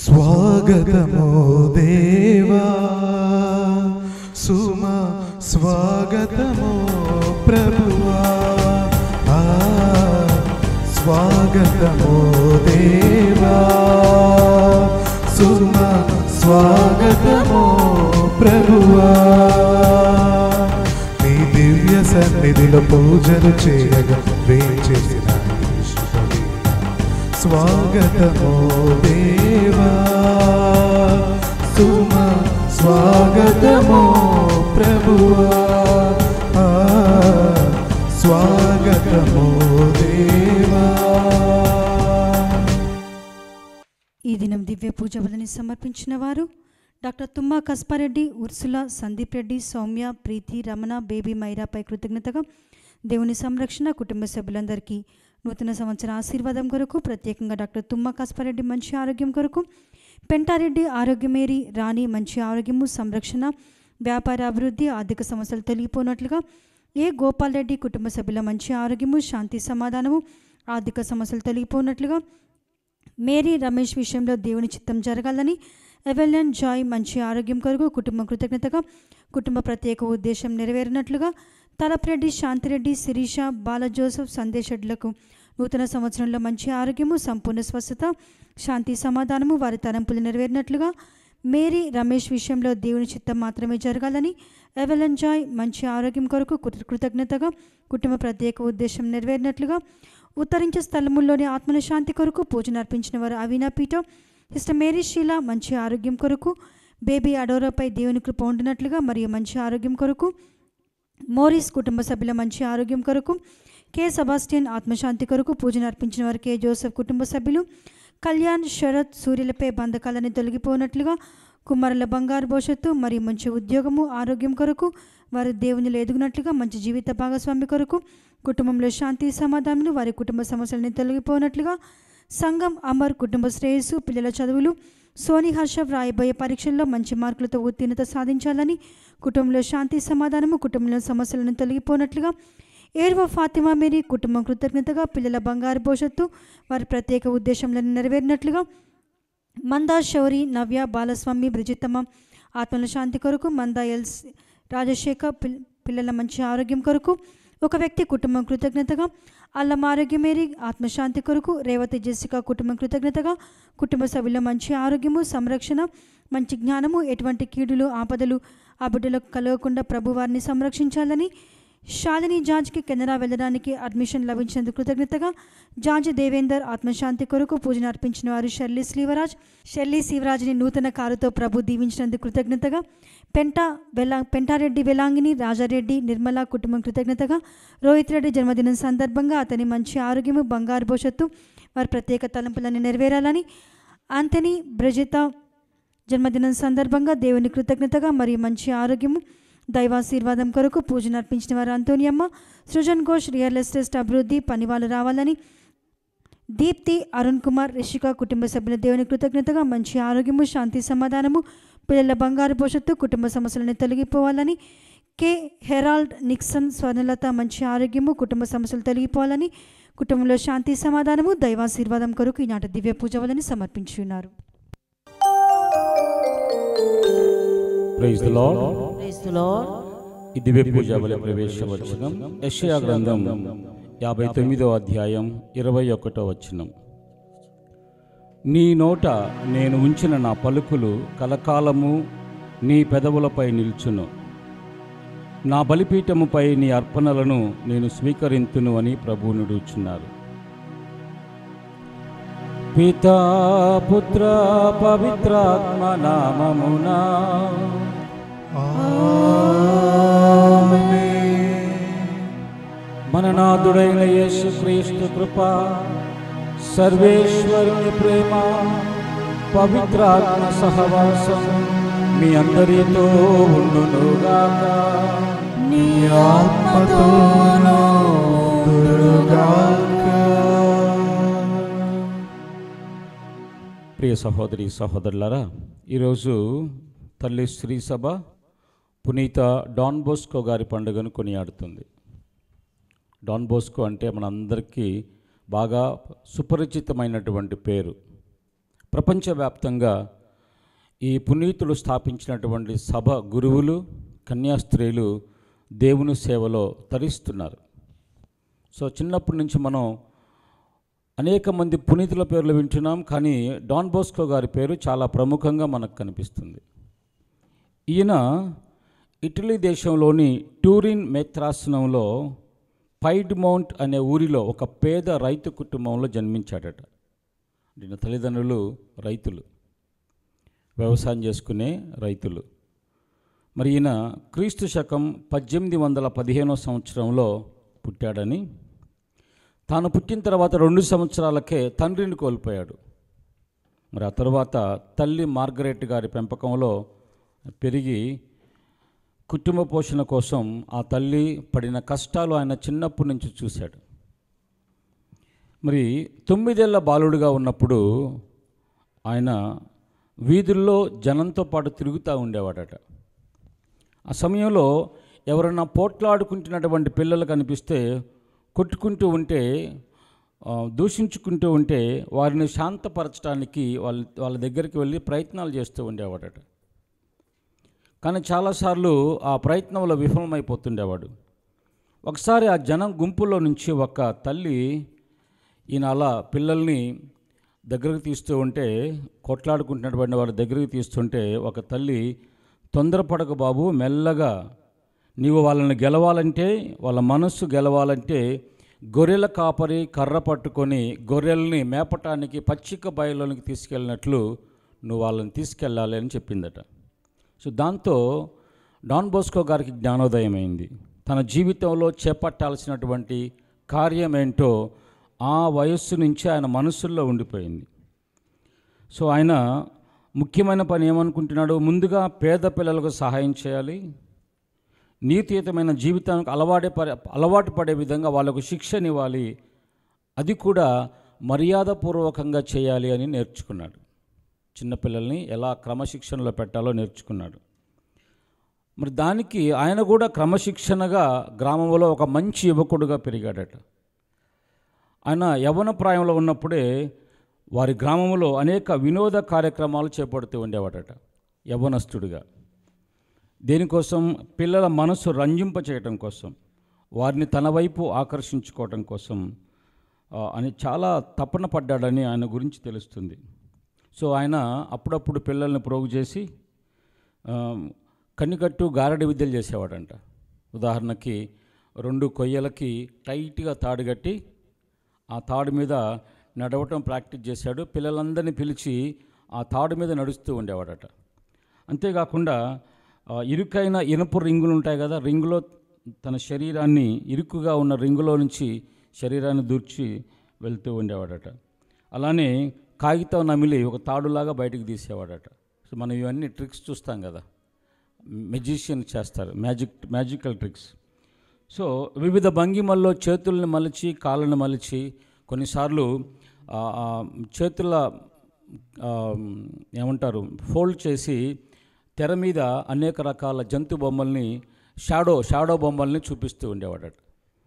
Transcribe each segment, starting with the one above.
స్వాగతము దేవా సుమ స్వాగతము ప్రభువా ఆ, స్వాగతము దేవా సుమ స్వాగతము ప్రభువా నీ దివ్య సన్నిధిలో పూజలు చేయగా వేచేసిన ఈశ్వరుడా. స్వాగతమో దేవా సుమ స్వాగతమో ప్రభువా ఆ, స్వాగతమో దేవా ఈ దినం దివ్య పూజ బలని సమర్పించిన వారు doctor Tumma Kaspareddy Ursula Sandeep Reddy Soumya Preethi Ramana baby మైరాపై కృతజ్ఞతగా దేవుని సంరక్షణ కుటుంబ సభ్యులందరికీ నూతన సంవత్సర ఆశీర్వాదం కొరకు ప్రత్యేకంగా డాక్టర్ తుమ్మా కస్పారెడ్డి మంచి ఆరోగ్యం కొరకు పెంటారెడ్డి ఆరోగ్యమేరి రాణి మంచి ఆరోగ్యము సంరక్షణ వ్యాపార అభివృద్ధి ఆర్థిక సమస్యలు తొలగిపోనట్లుగా ఏ గోపాల్ రెడ్డి కుటుంబ సభ్యుల మంచి ఆరోగ్యము శాంతి సమాధానము ఆర్థిక సమస్యలు తొలగిపోనట్లుగా మేరీ రమేష్ విషయంలో దేవుని చిత్తం జరగాలని ఎవెలన్ జాయ్ మంచి ఆరోగ్యం కొరకు కుటుంబ కృతజ్ఞతగా కుటుంబ ప్రత్యేక ఉద్దేశం నెరవేరినట్లుగా తలప్రెడ్డి శాంతిరెడ్డి శిరీష బాల జోసెఫ్ సందేశడ్లకు నూతన సంవత్సరంలో మంచి ఆరోగ్యము సంపూర్ణ స్వస్థత శాంతి సమాధానము వారి తరంపులు నెరవేరినట్లుగా మేరీ రమేష్ విషయంలో దేవుని చిత్తం మాత్రమే జరగాలని ఎవెలన్ జాయ్ మంచి ఆరోగ్యం కొరకు కృత- కృతజ్ఞతగా కుటుంబ ప్రత్యేక ఉద్దేశం నెరవేరినట్లుగా ఉత్తరించే స్థలముల్లోని ఆత్మల శాంతి కొరకు పూజను అర్పించిన వారు అవీనా పీఠ సిస్టర్ మేరీ షీల మంచి ఆరోగ్యం కొరకు బేబీ అడోరాపై దేవుని కృప ఉండినట్లుగా మరియు మంచి ఆరోగ్యం కొరకు మోరిస్ కుటుంబ సభ్యుల మంచి ఆరోగ్యం కొరకు కె సెబాస్టియన్ ఆత్మశాంతి కొరకు పూజను అర్పించిన వారు కె జోసెఫ్ కుటుంబ సభ్యులు కళ్యాణ్ శరత్ సూర్యులపై బంధకాలని తొలగిపోనట్లుగా కుమారుల బంగారు భవిష్యత్తు మరియు మంచి ఉద్యోగము ఆరోగ్యం కొరకు వారు దేవునిలో ఎదుగునట్లుగా మంచి జీవిత భాగస్వామి కొరకు కుటుంబంలో శాంతి సమాధానం వారి కుటుంబ సమస్యలని తొలగిపోనట్లుగా సంఘం అమర్ కుటుంబ శ్రేయస్సు పిల్లల చదువులు సోని హర్షవ్ రాయబోయే పరీక్షల్లో మంచి మార్కులతో ఉత్తీర్ణత సాధించాలని కుటుంబంలో శాంతి సమాధానము కుటుంబంలో సమస్యలను తొలగిపోనట్లుగా ఏర్వ ఫాతిమా మేరీ కుటుంబం కృతజ్ఞతగా పిల్లల బంగారు భవిష్యత్తు వారి ప్రత్యేక ఉద్దేశంలను నెరవేరినట్లుగా మందా శౌరి నవ్య బాలస్వామి బ్రిజిత్తమ్మ ఆత్మల శాంతి కొరకు మందా ఎల్స్ రాజశేఖర్ పిల్- పిల్లల మంచి ఆరోగ్యం కొరకు ఒక వ్యక్తి కుటుంబం కృతజ్ఞతగా అల్లం ఆరోగ్యమేరి ఆత్మశాంతి కొరకు రేవతి జెసిక కుటుంబం కృతజ్ఞతగా కుటుంబ సభ్యుల మంచి ఆరోగ్యము సంరక్షణ మంచి జ్ఞానము ఎటువంటి కీడులు ఆపదలు ఆ బిడ్డలకు కలగకుండా ప్రభు వారిని సంరక్షించాలని శాలిని జాజ్కి కెనడా వెళ్ళడానికి అడ్మిషన్ లభించినందుకు కృతజ్ఞతగా జార్జ్ దేవేందర్ ఆత్మశాంతి కొరకు పూజను అర్పించిన వారు షెర్లీ శ్రీవరాజ్ షెర్లీ శివరాజ్ని నూతన కారుతో ప్రభు దీవించినందుకు కృతజ్ఞతగా పెంట వెలా పెంటారెడ్డి వెలాంగిని రాజారెడ్డి నిర్మల కుటుంబం కృతజ్ఞతగా రోహిత్ రెడ్డి జన్మదినం సందర్భంగా అతని మంచి ఆరోగ్యము బంగారు భవిష్యత్తు వారి ప్రత్యేక తలంపులను నెరవేరాలని ఆంథనీ బ్రజిత జన్మదినం సందర్భంగా దేవుని కృతజ్ఞతగా మరియు మంచి ఆరోగ్యము దైవాశీర్వాదం కొరకు పూజను అర్పించిన వారు అంతోనియమ్మ సృజన్ ఘోష్ రియల్ ఎస్టేట్ అభివృద్ధి పనివాళ్ళు రావాలని దీప్తి అరుణ్ కుమార్ రిషిక కుటుంబ సభ్యుల దేవుని కృతజ్ఞతగా మంచి ఆరోగ్యము శాంతి సమాధానము పిల్లల బంగారు భవిష్యత్తు కుటుంబ సమస్యలను తొలగిపోవాలని కె హెరాల్డ్ నిక్సన్ స్వర్ణలత మంచి ఆరోగ్యము కుటుంబ సమస్యలు తొలగిపోవాలని కుటుంబంలో శాంతి సమాధానము దైవాశీర్వాదం కొరకు ఈనాటి దివ్య పూజ వలని సమర్పించి ఉన్నారు praise the lord Praise the Lord. ఈ దివ్య పూజ బలి ప్రవేశ వచనం యెషయా గ్రంథం యాభై తొమ్మిదో అధ్యాయం ఇరవై ఒకటో వచనం నీ నోట నేను ఉంచిన నా పలుకులు కలకాలము నీ పెదవులపై నిల్చును నా బలిపీఠముపై నీ అర్పణలను నేను స్వీకరింతును అని ప్రభువు నుడుచున్నారు పితా పుత్ర పవిత్రాత్మ నామమునా మన నాథుడైన యేసుక్రీస్తు కృప సర్వేశ్వరుని ప్రేమ పవిత్రాత్మ సహవాసం మీ అందరితో ఉండునుగాక నీ ఆత్మతోనూ ఉండుగాక. ప్రియ సహోదరి సహోదరులారా ఈరోజు తల్లి శ్రీ సభ పునీత డాన్ బోస్కో గారి పండుగను కొనియాడుతుంది డాన్ బోస్కో అంటే మనందరికీ బాగా సుపరిచితమైనటువంటి పేరు ప్రపంచవ్యాప్తంగా ఈ పునీతులు స్థాపించినటువంటి సభ గురువులు కన్యాస్త్రీలు దేవుని సేవలో తరిస్తున్నారు సో చిన్నప్పటి నుంచి మనం అనేక మంది పునీతుల పేర్లు వింటున్నాం కానీ డాన్ బోస్కో గారి పేరు చాలా ప్రముఖంగా మనకు కనిపిస్తుంది ఈయన ఇటలీ దేశంలోని టూరిన్ మేత్రాసనంలో పైడ్ మౌంట్ అనే ఊరిలో ఒక పేద రైతు కుటుంబంలో జన్మించాడట ఈయన తల్లిదండ్రులు రైతులు వ్యవసాయం చేసుకునే రైతులు మరి ఈయన క్రీస్తు శకం పద్దెనిమిది వందల పదిహేనో సంవత్సరంలో పుట్టాడని తాను పుట్టిన తర్వాత రెండు సంవత్సరాలకే తండ్రిని కోల్పోయాడు మరి ఆ తర్వాత తల్లి మార్గరెట్ గారి పెంపకంలో పెరిగి కుటుంబ పోషణ కోసం ఆ తల్లి పడిన కష్టాలు ఆయన చిన్నప్పటి నుంచి చూశాడు మరి తొమ్మిదేళ్ల బాలుడిగా ఉన్నప్పుడు ఆయన వీధుల్లో జనంతో పాటు తిరుగుతూ ఉండేవాడట ఆ సమయంలో ఎవరన్నా పోట్లాడుకుంటున్నటువంటి పిల్లలు కనిపిస్తే కొట్టుకుంటూ ఉంటే ఆ, దూషించుకుంటూ ఉంటే వారిని శాంతపరచడానికి వాళ్ళ వాళ్ళ దగ్గరికి వెళ్ళి ప్రయత్నాలు చేస్తూ ఉండేవాడట కానీ చాలాసార్లు ఆ ప్రయత్నంలో విఫలమైపోతుండేవాడు ఒకసారి ఆ జనం గుంపులో నుంచి ఒక తల్లి ఈయన అలా పిల్లల్ని దగ్గరకు తీస్తూ ఉంటే కొట్లాడుకుంటున్నటువంటి వారి దగ్గరికి తీస్తుంటే ఒక తల్లి తొందరపడక బాబు మెల్లగా నీవు వాళ్ళని గెలవాలంటే వాళ్ళ మనస్సు గెలవాలంటే గొర్రెల కాపరి కర్ర పట్టుకొని గొర్రెల్ని మేపటానికి పచ్చిక బయలులోనికి తీసుకెళ్ళినట్లు నువ్వు వాళ్ళని తీసుకెళ్ళాలి అని చెప్పిందట సో దాంతో డాన్ బోస్కో గారికి జ్ఞానోదయం అయింది తన జీవితంలో చేపట్టాల్సినటువంటి కార్యం ఏంటో ఆ వయస్సు నుంచి ఆయన మనసుల్లో ఉండిపోయింది సో ఆయన ముఖ్యమైన పని ఏమనుకుంటున్నాడు ముందుగా పేద పిల్లలకు సహాయం చేయాలి నీతియుతమైన జీవితానికి అలవాటే పడే అలవాటు పడే విధంగా వాళ్ళకు శిక్షనివ్వాలి అది కూడా మర్యాదపూర్వకంగా చేయాలి అని నేర్చుకున్నాడు చిన్నపిల్లల్ని ఎలా క్రమశిక్షణలో పెట్టాలో నేర్చుకున్నాడు మరి దానికి ఆయన కూడా క్రమశిక్షణగా గ్రామంలో ఒక మంచి యువకుడుగా పెరిగాడట ఆయన యవ్వన ప్రాయంలో ఉన్నప్పుడే వారి గ్రామంలో అనేక వినోద కార్యక్రమాలు చేపడుతూ ఉండేవాడట యవ్వనస్తుడిగా దేనికోసం పిల్లల మనసు రంజింప చేయటం కోసం వారిని తన వైపు ఆకర్షించుకోవటం కోసం ఆ, అని చాలా తపన పడ్డాడని ఆయన గురించి తెలుస్తుంది సో ఆయన అప్పుడప్పుడు పిల్లల్ని ప్రోగు చేసి ఆ, కన్నికట్టు గారడి విద్యలు చేసేవాడంట ఉదాహరణకి రెండు కొయ్యలకి టైట్గా తాడు కట్టి ఆ తాడు మీద నడవటం ప్రాక్టీస్ చేశాడు పిల్లలందరినీ పిలిచి ఆ తాడు మీద నడుస్తూ ఉండేవాడట అంతేకాకుండా ఆ, ఇరుకైన ఇనుపు రింగులు ఉంటాయి కదా రింగులో తన శరీరాన్ని ఇరుకుగా ఉన్న రింగులో నుంచి శరీరాన్ని దూర్చి వెళ్తూ ఉండేవాడట అలానే కాగితం నమిలి ఒక తాడులాగా బయటకు తీసేవాడట సో మనం ఇవన్నీ ట్రిక్స్ చూస్తాం కదా మెజిషియన్ చేస్తారు మ్యాజిక్ మ్యాజికల్ ట్రిక్స్ సో వివిధ భంగిమల్లో చేతుల్ని మలిచి కాళ్ళని మలిచి కొన్నిసార్లు ఆ, ఆ, చేతుల ఆ, ఏమంటారు ఫోల్డ్ చేసి తెర మీద అనేక రకాల జంతు బొమ్మల్ని షాడో షాడో బొమ్మల్ని చూపిస్తూ ఉండేవాడట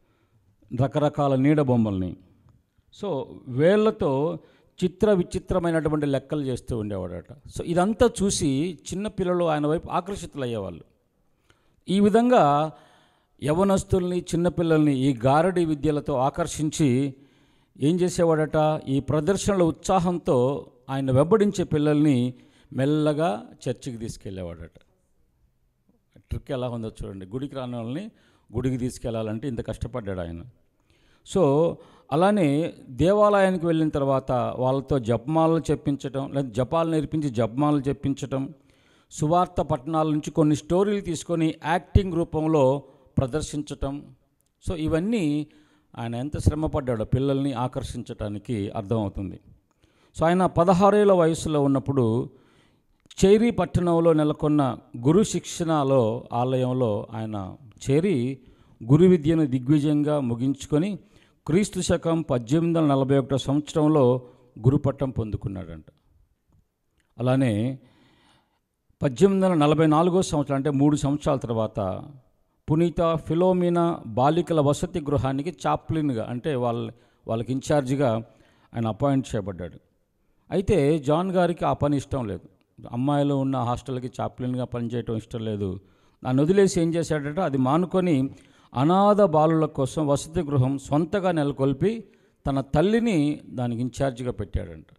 రకరకాల నీడ బొమ్మల్ని సో వేళ్ళతో చిత్ర విచిత్రమైనటువంటి లెక్కలు చేస్తూ ఉండేవాడట సో ఇదంతా చూసి చిన్నపిల్లలు ఆయన వైపు ఆకర్షితులయ్యేవాళ్ళు ఈ విధంగా యవనస్తుల్ని చిన్నపిల్లల్ని ఈ గారడి విద్యలతో ఆకర్షించి ఏం చేసేవాడట ఈ ప్రదర్శనల ఉత్సాహంతో ఆయన వెంబడించే పిల్లల్ని మెల్లగా చర్చికి తీసుకెళ్ళేవాడట ట్రిక్ ఎలా ఉందో చూడండి గుడికి రాని వాళ్ళని గుడికి తీసుకెళ్ళాలంటే ఇంత కష్టపడ్డాడు ఆయన సో అలానే దేవాలయానికి వెళ్ళిన తర్వాత వాళ్ళతో జపమాలలు చెప్పించటం లేదా జపాలు నేర్పించి జపమాలలు చెప్పించటం సువార్త పట్టణాల నుంచి కొన్ని స్టోరీలు తీసుకొని యాక్టింగ్ రూపంలో ప్రదర్శించటం సో ఇవన్నీ ఆయన ఎంత శ్రమపడ్డాడో పిల్లల్ని ఆకర్షించటానికి అర్థమవుతుంది సో ఆయన పదహారేళ్ళ వయసులో ఉన్నప్పుడు చేరి పట్టణంలో నెలకొన్న గురు శిక్షణలో ఆలయంలో ఆయన చేరి గురు విద్యను దిగ్విజయంగా ముగించుకొని క్రీస్తు శకం పద్దెనిమిది వందల నలభై ఒకటో సంవత్సరంలో గురుపట్టం పొందుకున్నాడంట అలానే పద్దెనిమిది వందల నలభై నాలుగో సంవత్సరం అంటే మూడు సంవత్సరాల తర్వాత పునీత ఫిలోమినా బాలికల వసతి గృహానికి చాప్లిన్గా అంటే వాళ్ళ వాళ్ళకి ఇన్ఛార్జిగా ఆయన అపాయింట్ చేయబడ్డాడు అయితే జాన్ గారికి ఆ పని ఇష్టం లేదు అమ్మాయిలు ఉన్న హాస్టల్కి చాప్లిన్గా పనిచేయటం ఇష్టం లేదు దాన్ని వదిలేసి ఏం చేశాడంటే అది మానుకొని అనాథ బాలుల కోసం వసతి గృహం సొంతగా నెలకొల్పి తన తల్లిని దానికి ఇన్ఛార్జిగా పెట్టాడంట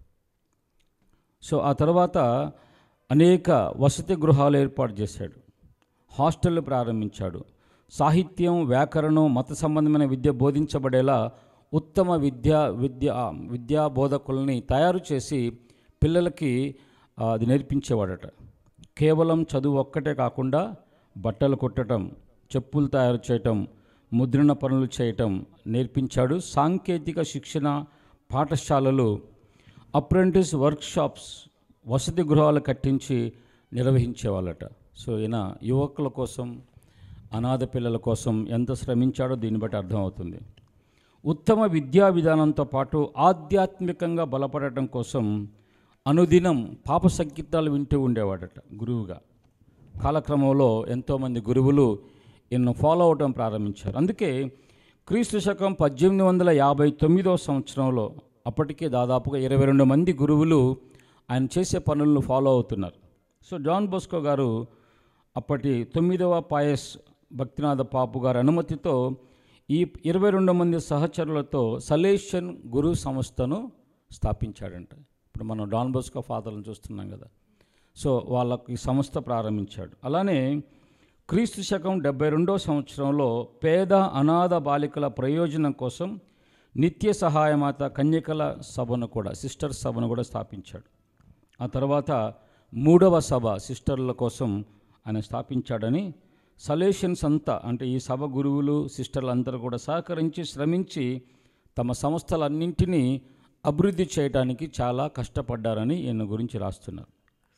సో ఆ తర్వాత అనేక వసతి గృహాలు ఏర్పాటు చేశాడు హాస్టళ్ళు ప్రారంభించాడు సాహిత్యం వ్యాకరణం మత సంబంధమైన విద్య బోధించబడేలా ఉత్తమ విద్యా విద్య విద్యా బోధకుల్ని తయారు చేసి పిల్లలకి ఆ, అది నేర్పించేవాడట కేవలం చదువు ఒక్కటే కాకుండా బట్టలు కుట్టడం చెప్పులు తయారు చేయటం ముద్రణ పనులు చేయటం నేర్పించాడు సాంకేతిక శిక్షణ పాఠశాలలు అప్రెంటిస్ వర్క్షాప్స్ వసతి గృహాలు కట్టించి నిర్వహించేవాళ్ళట సో ఈయన యువకుల కోసం అనాథ పిల్లల కోసం ఎంత శ్రమించాడో దీన్ని బట్టి అర్థమవుతుంది ఉత్తమ విద్యా విధానంతో పాటు ఆధ్యాత్మికంగా బలపడటం కోసం అనుదినం పాప సంగీతాలు వింటూ ఉండేవాడట గురువుగా కాలక్రమంలో ఎంతోమంది గురువులు ఈయన్ను ఫాలో అవడం ప్రారంభించారు అందుకే క్రీస్తు శకం పద్దెనిమిది వందల యాభై తొమ్మిదవ సంవత్సరంలో అప్పటికే దాదాపుగా ఇరవై రెండు మంది గురువులు ఆయన చేసే పనులను ఫాలో అవుతున్నారు సో జాన్ బోస్కో గారు అప్పటి తొమ్మిదవ పాయస్ భక్తినాథ పాపు గారి అనుమతితో ఈ ఇరవై రెండు మంది సహచరులతో సలేషన్ గురు సంస్థను స్థాపించాడంట ఇప్పుడు మనం డాన్ బోస్కో ఫాదర్లను చూస్తున్నాం కదా సో వాళ్ళకి ఈ సంస్థ ప్రారంభించాడు అలానే క్రీస్తు శకం డెబ్బై రెండో సంవత్సరంలో పేద అనాథ బాలికల ప్రయోజనం కోసం నిత్య సహాయమాత కన్యకల సభను కూడా సిస్టర్ సభను కూడా స్థాపించాడు ఆ తర్వాత మూడవ సభ సిస్టర్ల కోసం ఆయన స్థాపించాడని సలేషన్స్ అంతా అంటే ఈ సభ గురువులు సిస్టర్లు అందరూ కూడా సహకరించి శ్రమించి తమ సంస్థలన్నింటినీ అభివృద్ధి చేయడానికి చాలా కష్టపడ్డారని ఈయన గురించి రాస్తున్నారు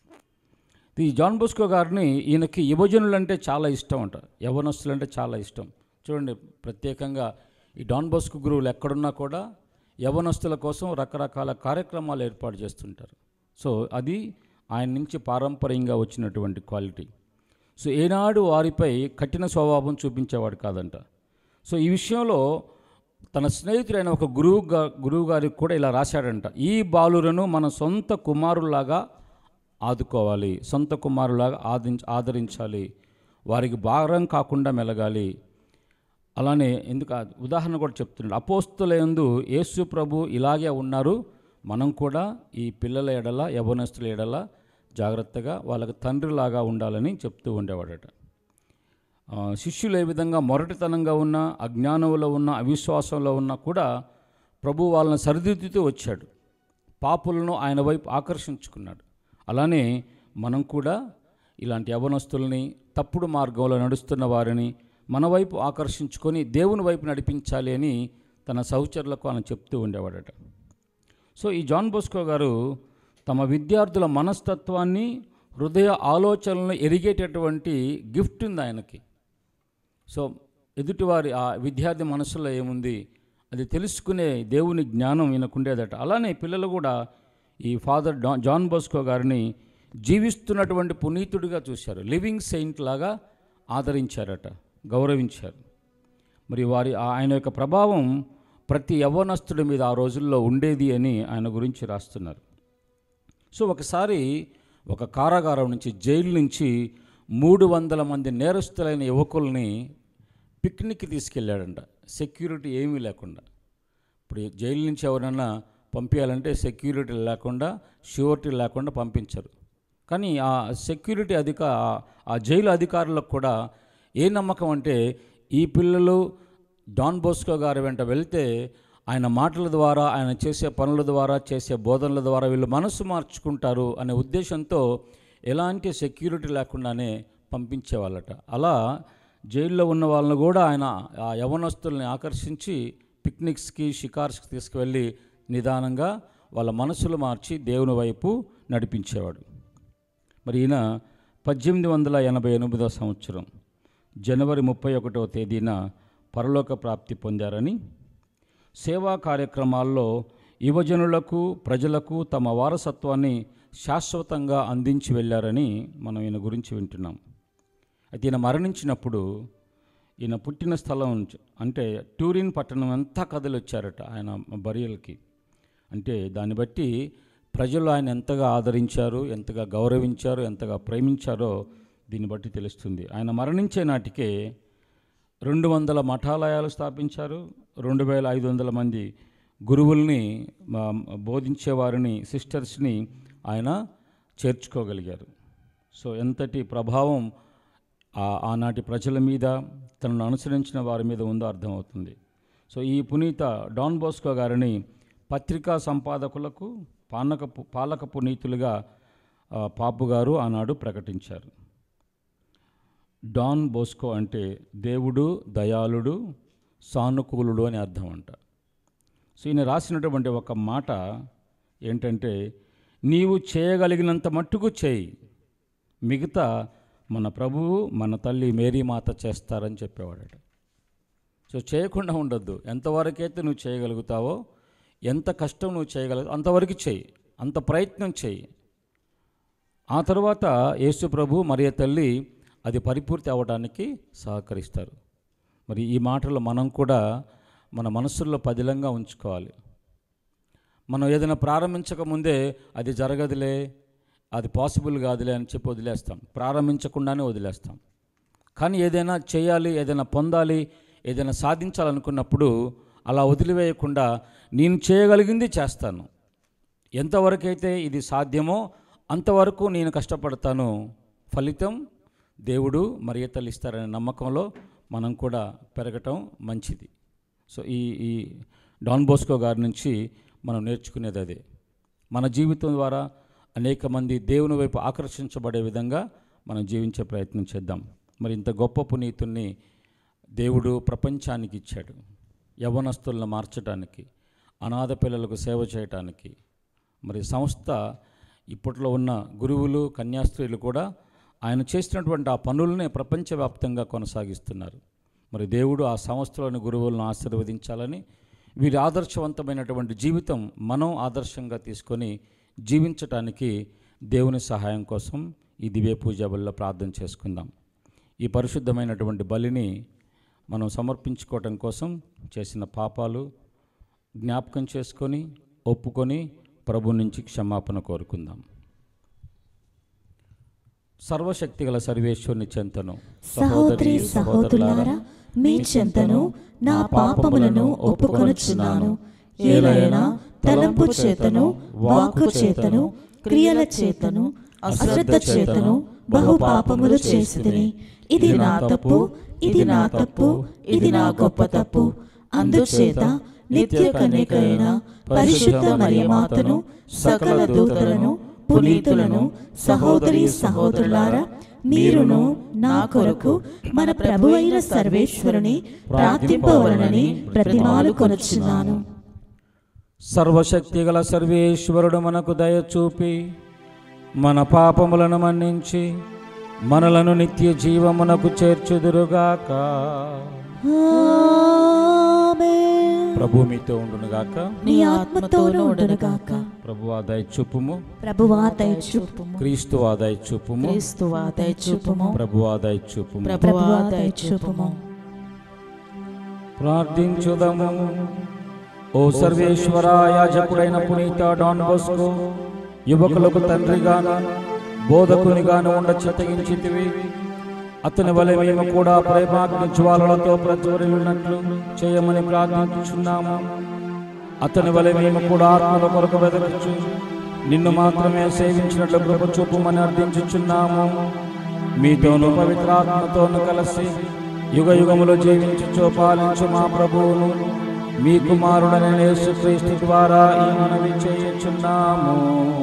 ఈ జాన్ బోస్కో గారిని ఈయనకి యువజనులు అంటే చాలా ఇష్టం అంట యవనస్తులు అంటే చాలా ఇష్టం చూడండి ప్రత్యేకంగా ఈ డాన్ బోస్కో గురువులు ఎక్కడున్నా కూడా యవనస్తుల కోసం రకరకాల కార్యక్రమాలు ఏర్పాటు చేస్తుంటారు సో అది ఆయన నుంచి పారంపర్యంగా వచ్చినటువంటి క్వాలిటీ సో ఏనాడు వారిపై కఠిన స్వభావం చూపించేవాడు కాదంట సో ఈ విషయంలో తన స్నేహితుడైన ఒక గురువు గా గురువు గారికి కూడా ఇలా రాశాడంట ఈ బాలులను మన సొంత కుమారులాగా ఆదుకోవాలి సొంత కుమారులాగా ఆదించ ఆదరించాలి వారికి భారం కాకుండా మెలగాలి అలానే ఎందుకు ఆ ఉదాహరణ కూడా చెప్తున్నాడు అపోస్తులందు యేసు ప్రభు ఇలాగే ఉన్నారు మనం కూడా ఈ పిల్లల ఎడల యవనస్తుల ఎడల జాగ్రత్తగా వాళ్ళకి తండ్రిలాగా ఉండాలని చెప్తూ ఉండేవాడట ఆ, శిష్యులు ఏ విధంగా మొరటితనంగా ఉన్న అజ్ఞానంలో ఉన్న అవిశ్వాసంలో ఉన్నా కూడా ప్రభు వాళ్ళని సరిదిద్దుతూ వచ్చాడు పాపులను ఆయన వైపు ఆకర్షించుకున్నాడు అలానే మనం కూడా ఇలాంటి యవనస్తుల్ని తప్పుడు మార్గంలో నడుస్తున్న వారిని మన వైపు ఆకర్షించుకొని దేవుని వైపు నడిపించాలి అని తన సహచరులకు ఆయన చెప్తూ ఉండేవాడట సో ఈ జాన్ బోస్కో గారు తమ విద్యార్థుల మనస్తత్వాన్ని హృదయ ఆలోచనలను ఎరిగేటటువంటి గిఫ్ట్ ఉంది ఆయనకి సో ఎదుటివారి ఆ విద్యార్థి మనసులో ఏముంది అది తెలుసుకునే దేవుని జ్ఞానం ఈయనకుండేదట అలానే పిల్లలు కూడా ఈ ఫాదర్ డా జాన్ బోస్కో గారిని జీవిస్తున్నటువంటి పునీతుడిగా చూశారు లివింగ్ సెయింట్ లాగా ఆదరించారట గౌరవించారు మరి వారి ఆ- ఆయన యొక్క ప్రభావం ప్రతి యవ్వనస్తుడి మీద ఆ రోజుల్లో ఉండేది అని ఆయన గురించి రాస్తున్నారు సో ఒకసారి ఒక కారాగారం నుంచి జైలు నుంచి మూడు వందల మంది నేరస్తులైన యువకుల్ని పిక్నిక్కి తీసుకెళ్ళాడంట సెక్యూరిటీ ఏమీ లేకుండా ఇప్పుడు జైలు నుంచి ఎవరైనా పంపించాలంటే సెక్యూరిటీ లేకుండా ష్యూరిటీ లేకుండా పంపించరు కానీ ఆ సెక్యూరిటీ అధిక ఆ- ఆ జైలు అధికారులకు కూడా ఏ నమ్మకం అంటే ఈ పిల్లలు డాన్ బోస్కో గారి వెంట వెళ్తే ఆయన మాటల ద్వారా ఆయన చేసే పనుల ద్వారా చేసే బోధనల ద్వారా వీళ్ళు మనసు మార్చుకుంటారు అనే ఉద్దేశంతో ఎలాంటి సెక్యూరిటీ లేకుండానే పంపించేవాళ్ళట అలా జైల్లో ఉన్న వాళ్ళని కూడా ఆయన ఆ యవనస్తుల్ని ఆకర్షించి పిక్నిక్స్కి షికార్స్కి తీసుకువెళ్ళి నిదానంగా వాళ్ళ మనసులు మార్చి దేవుని వైపు నడిపించేవాడు మరి ఈయన పద్దెనిమిది వందల ఎనభై ఎనిమిదో సంవత్సరం జనవరి ముప్పై ఒకటవ తేదీన పరలోక ప్రాప్తి పొందారని సేవా కార్యక్రమాల్లో యువజనులకు ప్రజలకు తమ వారసత్వాన్ని శాశ్వతంగా అందించి వెళ్ళారని మనం ఈయన గురించి వింటున్నాం అయితే ఈయన మరణించినప్పుడు ఈయన పుట్టిన స్థలం నుంచి- అంటే ట్యూరిన్ పట్టణం అంతా కథలు వచ్చారట ఆయన బరియల్కి అంటే దాన్ని బట్టి ప్రజలు ఆయన ఎంతగా ఆదరించారు ఎంతగా గౌరవించారు ఎంతగా ప్రేమించారో దీన్ని బట్టి తెలుస్తుంది ఆయన మరణించే నాటికే రెండు వందల మఠాలయాలు స్థాపించారు రెండు వేల ఐదు వందల మంది గురువుల్ని ఆ, బోధించేవారిని సిస్టర్స్ని ఆయన చేర్చుకోగలిగారు సో ఎంతటి ప్రభావం ఆ- ఆనాటి ప్రజల మీద తనను అనుసరించిన వారి మీద ఉందో అర్థమవుతుంది సో ఈ పునీత డాన్ బోస్కో గారిని పత్రికా సంపాదకులకు పాలక పాలక పునీతులుగా ఆ, పాపు గారు ఆనాడు ప్రకటించారు డాన్ బోస్కో అంటే దేవుడు దయాళుడు సానుకూలుడు అని అర్థం అంట సో ఈయన రాసినటువంటి ఒక మాట ఏంటంటే నీవు చేయగలిగినంత మట్టుకు చేయి మిగతా మన ప్రభువు మన తల్లి మేరీ మాత చేస్తారని చెప్పేవాడట సో చేయకుండా ఉండొద్దు ఎంతవరకైతే నువ్వు చేయగలుగుతావో ఎంత కష్టం నువ్వు చేయగలుగు అంతవరకు చేయి అంత ప్రయత్నం చేయి ఆ తర్వాత యేసు ప్రభు మరియ తల్లి అది పరిపూర్తి అవ్వడానికి సహకరిస్తారు మరి ఈ మాటలు మనం కూడా మన మనసుల్లో పదిలంగా ఉంచుకోవాలి మనం ఏదైనా ప్రారంభించక ముందే అది జరగదులే అది పాసిబుల్ కాదులే అని చెప్పి వదిలేస్తాం ప్రారంభించకుండానే వదిలేస్తాం కానీ ఏదైనా చేయాలి ఏదైనా పొందాలి ఏదైనా సాధించాలనుకున్నప్పుడు అలా వదిలివేయకుండా నేను చేయగలిగింది చేస్తాను ఎంతవరకైతే ఇది సాధ్యమో అంతవరకు నేను కష్టపడతాను ఫలితం దేవుడు మరియ తల్లి ఇస్తారనే నమ్మకంలో మనం కూడా పెరగటం మంచిది సో ఈ ఈ డాన్ బోస్కో గారి నుంచి మనం నేర్చుకునేది అదే మన జీవితం ద్వారా అనేక మంది దేవుని వైపు ఆకర్షించబడే విధంగా మనం జీవించే ప్రయత్నం చేద్దాం మరి ఇంత గొప్ప పునీతుణ్ణి దేవుడు ప్రపంచానికి ఇచ్చాడు యవనస్తులను మార్చడానికి అనాథ పిల్లలకు సేవ చేయటానికి మరి సంస్థ ఇప్పట్లో ఉన్న గురువులు కన్యాస్త్రీలు కూడా ఆయన చేసినటువంటి ఆ పనులనే ప్రపంచవ్యాప్తంగా కొనసాగిస్తున్నారు మరి దేవుడు ఆ సంస్థలోని గురువులను ఆశీర్వదించాలని వీరి ఆదర్శవంతమైనటువంటి జీవితం మనం ఆదర్శంగా తీసుకొని జీవించటానికి దేవుని సహాయం కోసం ఈ దివ్య పూజ బలిలో ప్రార్థన చేసుకుందాం ఈ పరిశుద్ధమైనటువంటి బలిని మనం సమర్పించుకోవటం కోసం చేసిన పాపాలు జ్ఞాపకం చేసుకొని ఒప్పుకొని ప్రభు నుంచి క్షమాపణ కోరుకుందాం సర్వశక్తిగల సర్వేశ్వరుని చెంతను సహోదరి సహోదరులారా మీ చెంతను నా పాపములను ఒప్పుకొనుచున్నాను ఏలైనా తలంపు చేతను వాక్కు చేతను క్రియల చేతను అశ్రద్ధ చేతను బహు పాపములు చేసితిని ఇది నా తప్పు ఇది నా తప్పు ఇది నా గొప్ప తప్పు అందుచేత నిత్య కన్యకైన పరిశుద్ధ మరియమాతను సకల దూతలను పునీతులను సహోదరి సహోదరులారా మీరును నా కొరకు మన ప్రభు అయిన సర్వేశ్వరుని ప్రార్థింపవలనని ప్రతిమాలు కొనుచున్నాను సర్వశక్తిగల సర్వేశ్వరుడు మనకు దయ చూపి మన పాపములను మన్నించి మనలను నిత్య జీవమునకు చేర్చుదురుగాక ప్రభు మీతో ఉండునుగాక నీ ఆత్మతోనూ ఉండునుగాక ప్రభు ఆదాయ చూపుము ప్రభువా దయచూపుము క్రీస్తు ఆదాయ చూపుము క్రీస్తువా దయచూపుము ప్రభు ఆదాయ చూపుము ప్రభువా దయచూపుము ప్రార్థించుదము ఓ సర్వేశ్వర యాజకుడైన పునీత డాన్ బోస్కో యువకులకు తండ్రిగాను బోధకునిగాను ఉండ చిత్తగించితివి అతని వలె మేము కూడా ప్రేమాగ్ని జ్వాలలతో ప్రజ్వరిల్లినట్లు చేయమని ప్రార్థించుచున్నాము అతని వలె మేము కూడా ఆత్మల కొరకు వెదకచ్చు నిన్ను మాత్రమే సేవించినట్లు కృప చూపుమని అర్థించుచున్నాము మీతోను పవిత్రాత్మతోను కలిసి యుగ యుగములో జీవించు పాలించు మా ప్రభువును మీ కుమారుడైన యేసుక్రీస్తు ద్వారా ఈ మనవి చేయుచున్నాము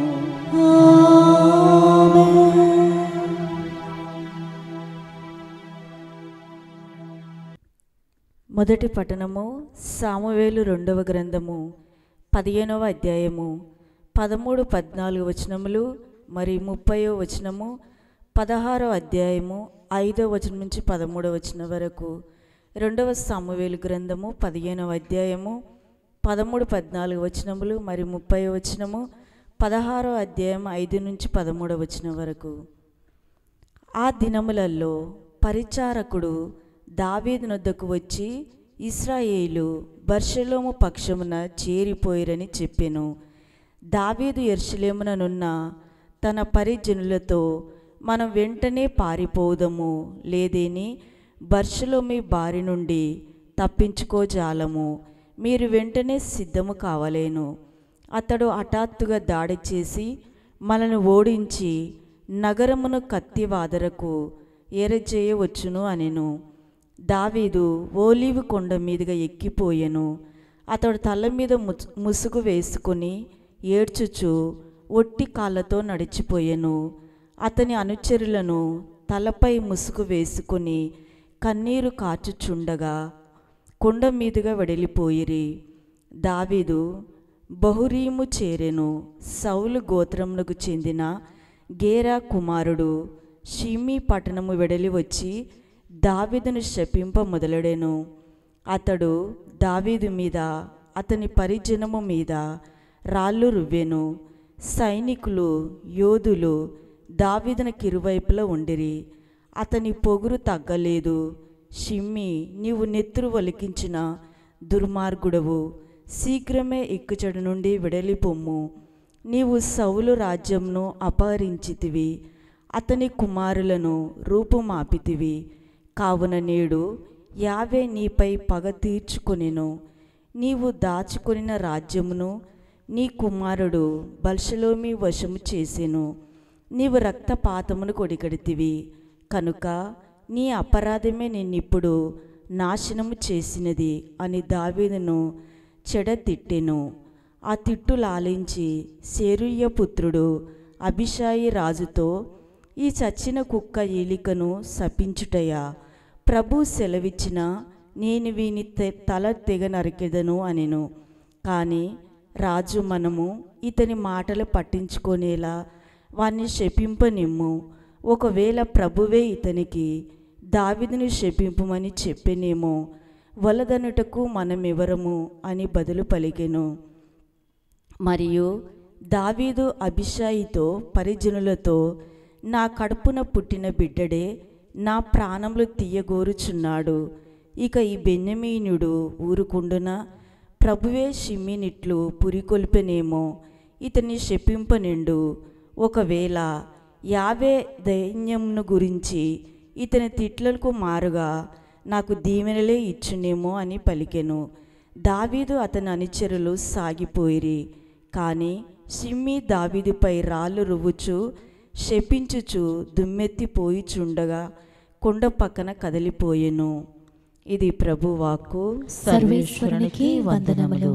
మొదటి పట్టణము సామువేలు రెండవ గ్రంథము పదిహేనవ అధ్యాయము పదమూడు పద్నాలుగు వచనములు మరి ముప్పయో వచనము పదహారో అధ్యాయము ఐదో వచనం నుంచి పదమూడవ వచనం వరకు రెండవ సామువేలు గ్రంథము పదిహేనవ అధ్యాయము పదమూడు పద్నాలుగు వచనములు మరి ముప్పై వచనము పదహారో అధ్యాయం ఐదు నుంచి పదమూడవ వచనం వరకు ఆ దినములలో పరిచారకుడు దావీదు నొద్దకు వచ్చి ఇస్రాయేలు బర్షలోము పక్షమున చేరిపోయిరని చెప్పెను దావీదు ఎర్షలేముననున్న తన పరిజనులతో మనం వెంటనే పారిపోదము లేదేని బర్షలో మీ బారి నుండి తప్పించుకోజాలము మీరు వెంటనే సిద్ధము కావలేను అతడు హఠాత్తుగా దాడి చేసి మనను ఓడించి నగరమును కత్తివాదరకు ఎరచేయవచ్చును అనెను దావీదు ఓలీవు కొండ మీదుగా ఎక్కిపోయెను అతడు తల మీద ముచ్- ముసుగు వేసుకుని ఏడ్చుచు ఒట్టి కాళ్ళతో నడిచిపోయెను అతని అనుచరులను తలపై ముసుగు వేసుకుని కన్నీరు కార్చుచుండగా కొండ మీదుగా వెడలిపోయిరి దావీదు బహురీము చేరెను సౌలు గోత్రమునకు చెందిన గేరా కుమారుడు షిమీ పట్టణము వెడలి వచ్చి దావీదును శపింప మొదలెడెను అతడు దావీదు మీద అతని పరిజనము మీద రాళ్ళు రువ్వెను సైనికులు యోధులు దావీదున కిరువైపులా ఉండిరి అతని పొగురు తగ్గలేదు షిమ్మి నీవు నెత్తురు వలికించిన దుర్మార్గుడవు శీఘ్రమే ఇక్కుచడు నుండి వెడలిపొమ్ము నీవు సౌలు రాజ్యంను అపహరించితివి అతని కుమారులను రూపుమాపితివి కావున నేడు యావే నీపై పగ తీర్చుకొనెను నీవు దాచుకొనిన రాజ్యమును నీ కుమారుడు బల్షలోమి వశము చేసెను నీవు రక్తపాతమును కొడిగడితివి కనుక నీ అపరాధమే నిన్నిప్పుడు నాశనము చేసినది అని దావీదును చెడతిట్టెను ఆ తిట్టు లాలించి సేరుయ్య పుత్రుడు అభిషాయి రాజుతో ఈ చచ్చిన కుక్క ఏలికను శపించుటయా ప్రభు సెలవిచ్చిన నేను వీని తె- తల తెగ నరికెదను అనెను కానీ రాజు మనము ఇతని మాటలు పట్టించుకొనేలా వాణ్ణి శపింపనిమ్ము ఒకవేళ ప్రభువే ఇతనికి దావిదిని శపింపుమని చెప్పెనేమో వలదనుటకు మనమెవరము అని బదులు పలికెను మరియు దావీదు అభిషాయితో పరిజనులతో నా కడుపున పుట్టిన బిడ్డడే నా ప్రాణములు తీయగోరుచున్నాడు ఇక ఈ బెన్యమీనుడు ఊరుకుండున ప్రభువే షిమ్మినిట్లు పురికొల్పెనేమో ఇతని శపింపనిండు ఒకవేళ యావే దైన్యమును గురించి ఇతని తిట్లకు మారుగా నాకు దీవెనలే ఇచ్చునేమో అని పలికెను దావీదు అతని అనుచరులు సాగిపోయిరి కానీ సిమ్మి దావీదుపై రాళ్ళు రువ్వుచు శపించుచు దుమ్మెత్తిపోయిచుండగా కొండ పక్కన కదిలిపోయెను ఇది ప్రభు వాక్కు సర్వేశ్వరునికి వందనములు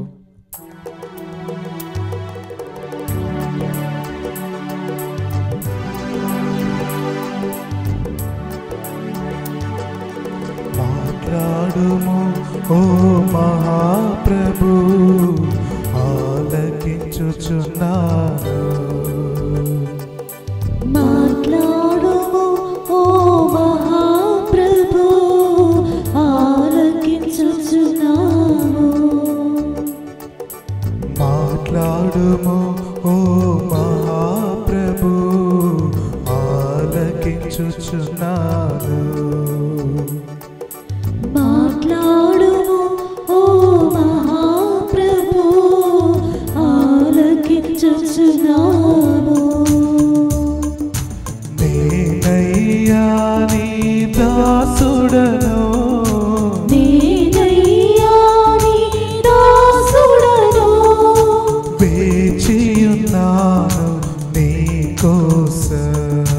మాట్లాడుము ఓ మహాప్రభు ఆలకించుచున్నాను మాట్లాడుము ఓ మహాప్రభు ఆలకించుచున్నాము మాట్లాడుము ఓ మహాప్రభు ఆలకించుచున్నాను మాట్లాడుము ఓ మహాప్రభు ఆలకించుచున్నాము నేనయ్యా నీ దాసుడను నేనయ్యా నీ దాసుడను వేచియున్నాను నీ కోసం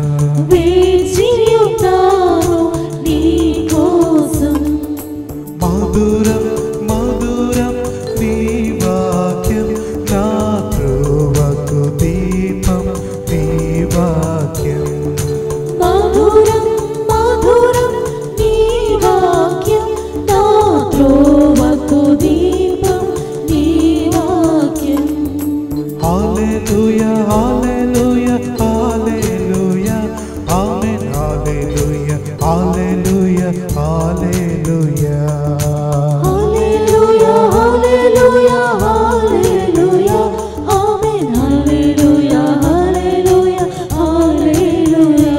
వేచియున్నాను నీ కోసం మధురం మధురం నీ వాక్యం నా ధ్రువకు దీపం నీ వాక్యం మధురం మధురం నీ వాక్యం నా త్రోవకు దీపం నీ వాక్యం హల్లెలూయా హల్లెలూయా హల్లెలూయా ఆమేన్ హల్లెలూయా హల్లెలూయా హల్లెలూయా హల్లెలూయా హల్లెలూయా హల్లెలూయా ఆమేన్ హల్లెలూయా హల్లెలూయా హల్లెలూయా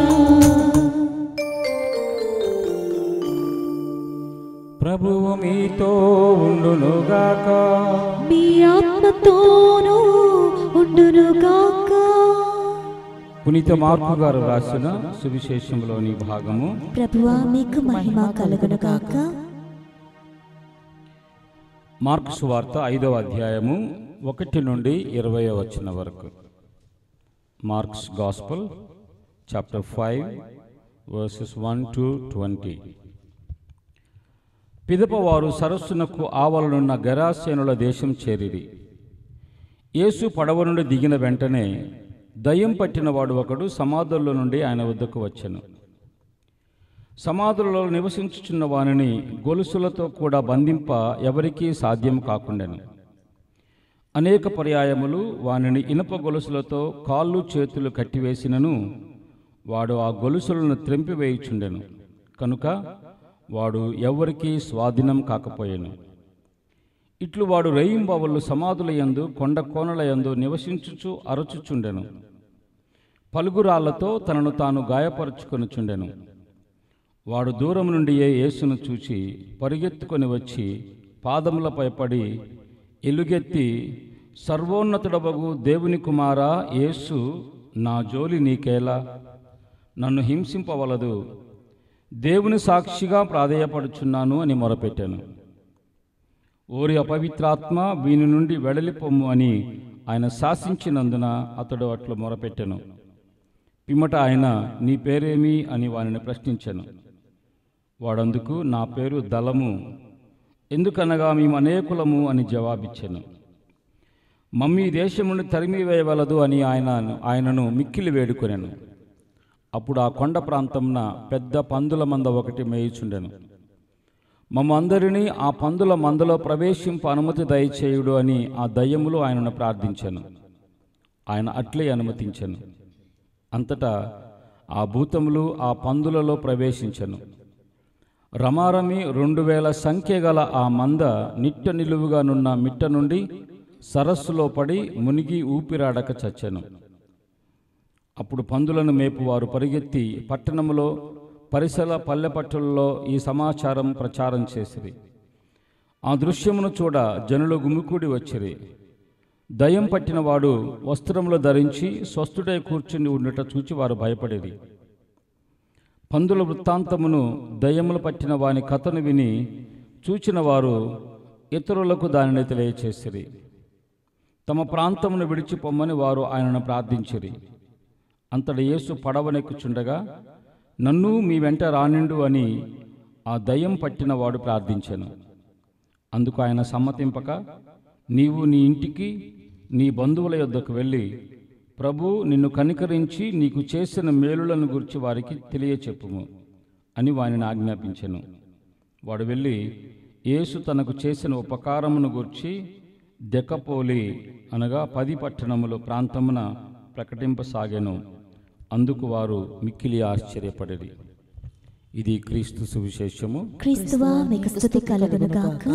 ప్రభువు మీతో ఉండునుగాక మీ ఆత్మతోనూ ఉండును పునీత మార్కు గారు రాసిన సువిశేషంలోని భాగము ప్రభువా మీకు మహిమ కలుగును గాక మార్కు సువార్త ఐదవ అధ్యాయము ఒకటి నుండి ఇరవై వచ్చిన వరకు Mark's gospel chapter five verses one to twenty పిదప వారు సరస్సునకు ఆవలనున్న గరాసేనుల దేశం చేరిరి యేసు పడవ నుండి దిగిన వెంటనే దయ్యం పట్టినవాడు ఒకడు సమాధుల్లో నుండి ఆయన వద్దకు వచ్చెను సమాధులలో నివసించుచున్న వానిని గొలుసులతో కూడా బంధింప ఎవరికీ సాధ్యం కాకుండెను అనేక పర్యాయములు వానిని ఇనుప గొలుసులతో కాళ్ళు చేతులు కట్టివేసినను వాడు ఆ గొలుసులను త్రెంపివేయుచుండెను కనుక వాడు ఎవ్వరికీ స్వాధీనం కాకపోయాను ఇట్లు వాడు రేయింబవళ్ళు సమాధుల యందు కొండ కోనల యందు నివసించుచు అరచుచుండెను పలుగురాళ్లతో తనను తాను గాయపరుచుకొనుచుండెను వాడు దూరం నుండి ఏ యేసును చూచి పరిగెత్తుకొని వచ్చి పాదములపై పడి ఎలుగెత్తి సర్వోన్నతుడబగు దేవుని కుమారా యేసు నా జోలి నీకేలా నన్ను హింసింపవలదు దేవుని సాక్షిగా ప్రాధేయపడుచున్నాను అని మొరపెట్టాను ఓరి అపవిత్రాత్మ వీని నుండి వెడలిపొమ్ము అని ఆయన శాసించినందున అతడు అట్లు మొరపెట్టెను పిమ్మట ఆయన నీ పేరేమి అని వానిని ప్రశ్నించాను వాడందుకు నా పేరు దళము ఎందుకనగా మేము అనేకులము అని జవాబిచ్చాను మమ్మీ దేశం నుండి తరిమి వేయవలదు అని ఆయన ఆయనను మిక్కిలి వేడుకొనెను అప్పుడు ఆ కొండ ప్రాంతంన పెద్ద పందుల మంద ఒకటి మేయుచుండెను మమ్మందరినీ ఆ పందుల మందలో ప్రవేశింప అనుమతి దయచేయుడు అని ఆ దయ్యములు ఆయనను ప్రార్థించాను ఆయన అట్లే అనుమతించాను అంతటా ఆ భూతములు ఆ పందులలో ప్రవేశించను రమారమి రెండు వేల సంఖ్య గల ఆ మంద నిట్ట నిలువుగా నున్న మిట్ట నుండి సరస్సులో పడి మునిగి ఊపిరాడక చచ్చెను అప్పుడు పందులను మేపువారు పరిగెత్తి పట్టణములో పరిసర పల్లెపట్టులలో ఈ సమాచారం ప్రచారం చేసిరి ఆ దృశ్యమును చూడ జనులు గుమికూడి వచ్చిరి దయ్యం పట్టినవాడు వస్త్రములు ధరించి స్వస్థుడై కూర్చుని ఉండుట చూచి వారు భయపడేది పందుల వృత్తాంతమును దయ్యములు పట్టిన వాని కథను విని చూచిన వారు ఇతరులకు దానిని తెలియచేసిరి తమ ప్రాంతమును విడిచిపోమ్మని వారు ఆయనను ప్రార్థించిరి అంతటి యేసు పడవనెక్కుచుండగా నన్ను మీ వెంట రానిండు అని ఆ దయ్యం పట్టినవాడు ప్రార్థించాను అందుకు ఆయన సమ్మతింపక నీవు నీ ఇంటికి నీ బంధువుల యొద్దకు వెళ్ళి ప్రభు నిన్ను కనికరించి నీకు చేసిన మేలులను గురించి వారికి తెలియచెప్పుము అని వానిని ఆజ్ఞాపించెను వాడు వెళ్ళి యేసు తనకు చేసిన ఉపకారమును గురించి దెక్కపోలి అనగా పది పట్టణములు ప్రాంతమున ప్రకటింపసాగాను అందుకు వారు మిక్కిలి ఆశ్చర్యపడిరి ఇది క్రీస్తు సువిశేషము క్రీస్తువా మీకు స్తుతి కలుగును గాక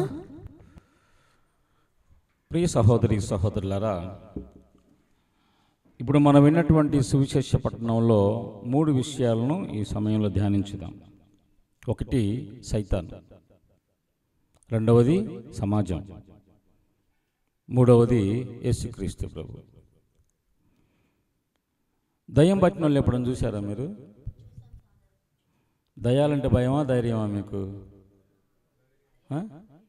ప్రియ సహోదరి సహోదరులారా ఇప్పుడు మనం విన్నటువంటి సువిశేష పట్టణంలో మూడు విషయాలను ఈ సమయంలో ధ్యానించుదాం ఒకటి సైతాన్ రెండవది సమాజం మూడవది యేసుక్రీస్తు ప్రభు దయ్యం పట్టిన వాళ్ళు ఎప్పుడైనా చూసారా మీరు దయ్యాలంటే భయమా ధైర్యమా మీకు ఆ?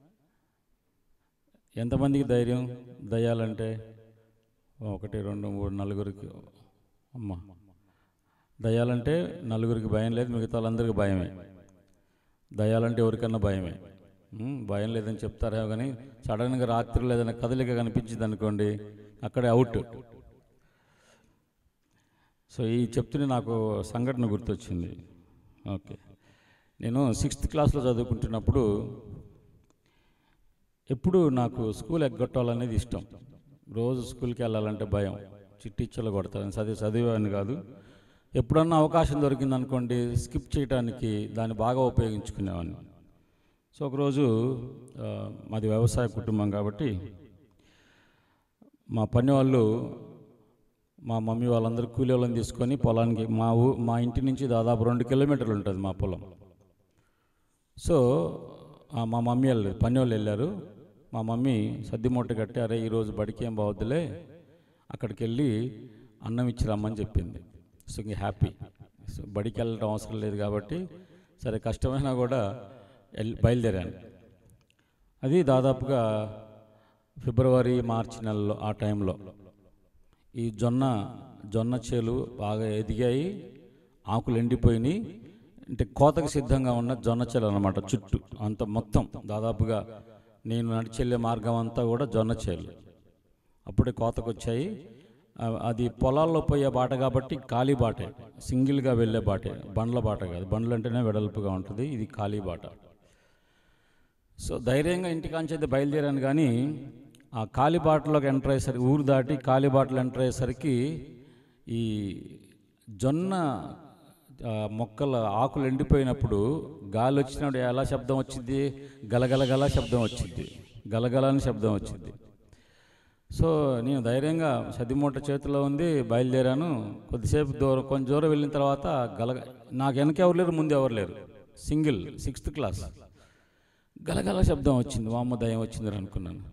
ఎంతమందికి ధైర్యం దయ్యాలంటే ఒకటి రెండు మూడు నలుగురికి అమ్మ దయ్యాలంటే నలుగురికి భయం లేదు మిగతా వాళ్ళందరికీ భయమే దయ్యాలంటే ఎవరికన్నా భయమే ఉమ్, భయం లేదని చెప్తారేమో కానీ సడన్గా రాత్రిలో ఏదైనా కదలిక కనిపించింది అనుకోండి అక్కడే అవుట్ సో ఈ చెప్తూనే నాకు సంఘటన గుర్తొచ్చింది ఓకే నేను సిక్స్త్ క్లాస్లో చదువుకుంటున్నప్పుడు ఎప్పుడు నాకు స్కూల్ ఎగ్గొట్టాలనేది ఇష్టం రోజు స్కూల్కి వెళ్ళాలంటే భయం చిట్టిచ్చలు కొడతాను చదివి చదివాను కాదు ఎప్పుడన్నా అవకాశం దొరికింది అనుకోండి స్కిప్ చేయడానికి దాన్ని బాగా ఉపయోగించుకునేవాడిని సో ఒకరోజు ఆ, మాది వ్యవసాయ కుటుంబం కాబట్టి మా పని వాళ్ళు మా మమ్మీ వాళ్ళందరూ కూలీ వాళ్ళని తీసుకొని పొలానికి మా ఊ మా ఇంటి నుంచి దాదాపు రెండు కిలోమీటర్లు ఉంటుంది మా పొలం సో ఆ, మా మమ్మీ వాళ్ళు పని వాళ్ళు వెళ్ళారు మా మమ్మీ సద్ది మూట కట్టి అరే ఈరోజు బడికి ఏం బావద్దులే అక్కడికి వెళ్ళి అన్నం ఇచ్చి రమ్మని చెప్పింది సో ఇంక హ్యాపీ సో బడికి వెళ్ళడం అవసరం లేదు కాబట్టి సరే కష్టమైనా కూడా వెళ్ళి బయలుదేరాను అది దాదాపుగా ఫిబ్రవరి మార్చి నెలలో ఆ టైంలో ఈ జొన్న జొన్న చేలు బాగా ఎదిగాయి ఆకులు ఎండిపోయినాయి అంటే కోతకు సిద్ధంగా ఉన్న జొన్న చేలు అనమాట చుట్టూ అంత మొత్తం దాదాపుగా నేను నడిచెళ్ళే మార్గం అంతా కూడా జొన్న చేలు అప్పుడే కోతకు వచ్చాయి ఆ, అది పొలాల్లో పోయే బాట కాబట్టి ఖాళీ బాటే సింగిల్గా వెళ్ళే బాటే బండ్ల బాట కాదు బండ్లు అంటేనే వెడల్పుగా ఉంటుంది ఇది ఖాళీ బాట సో ధైర్యంగా ఇంటికాంచి అయితే బయలుదేరాను కానీ ఆ కాలిబాటలోకి ఎంటర్ అయ్యేసరికి ఊరు దాటి కాలిబాటలు ఎంటర్ అయ్యేసరికి ఈ జొన్న ఆ, మొక్కల ఆకులు ఎండిపోయినప్పుడు గాలి వచ్చినప్పుడు ఎలా శబ్దం వచ్చింది గలగలగల శబ్దం వచ్చింది గలగల అని శబ్దం వచ్చింది సో నేను ధైర్యంగా సదిమూట చేతిలో ఉంది బయలుదేరాను కొద్దిసేపు దూరం కొంచెం దూరం వెళ్ళిన తర్వాత గలగ నాకు వెనక ఎవరు లేరు ముందు ఎవరు లేరు సింగిల్ సిక్స్త్ క్లాస్ గలగల శబ్దం వచ్చింది వామ్మ దయం వచ్చిందని అనుకున్నాను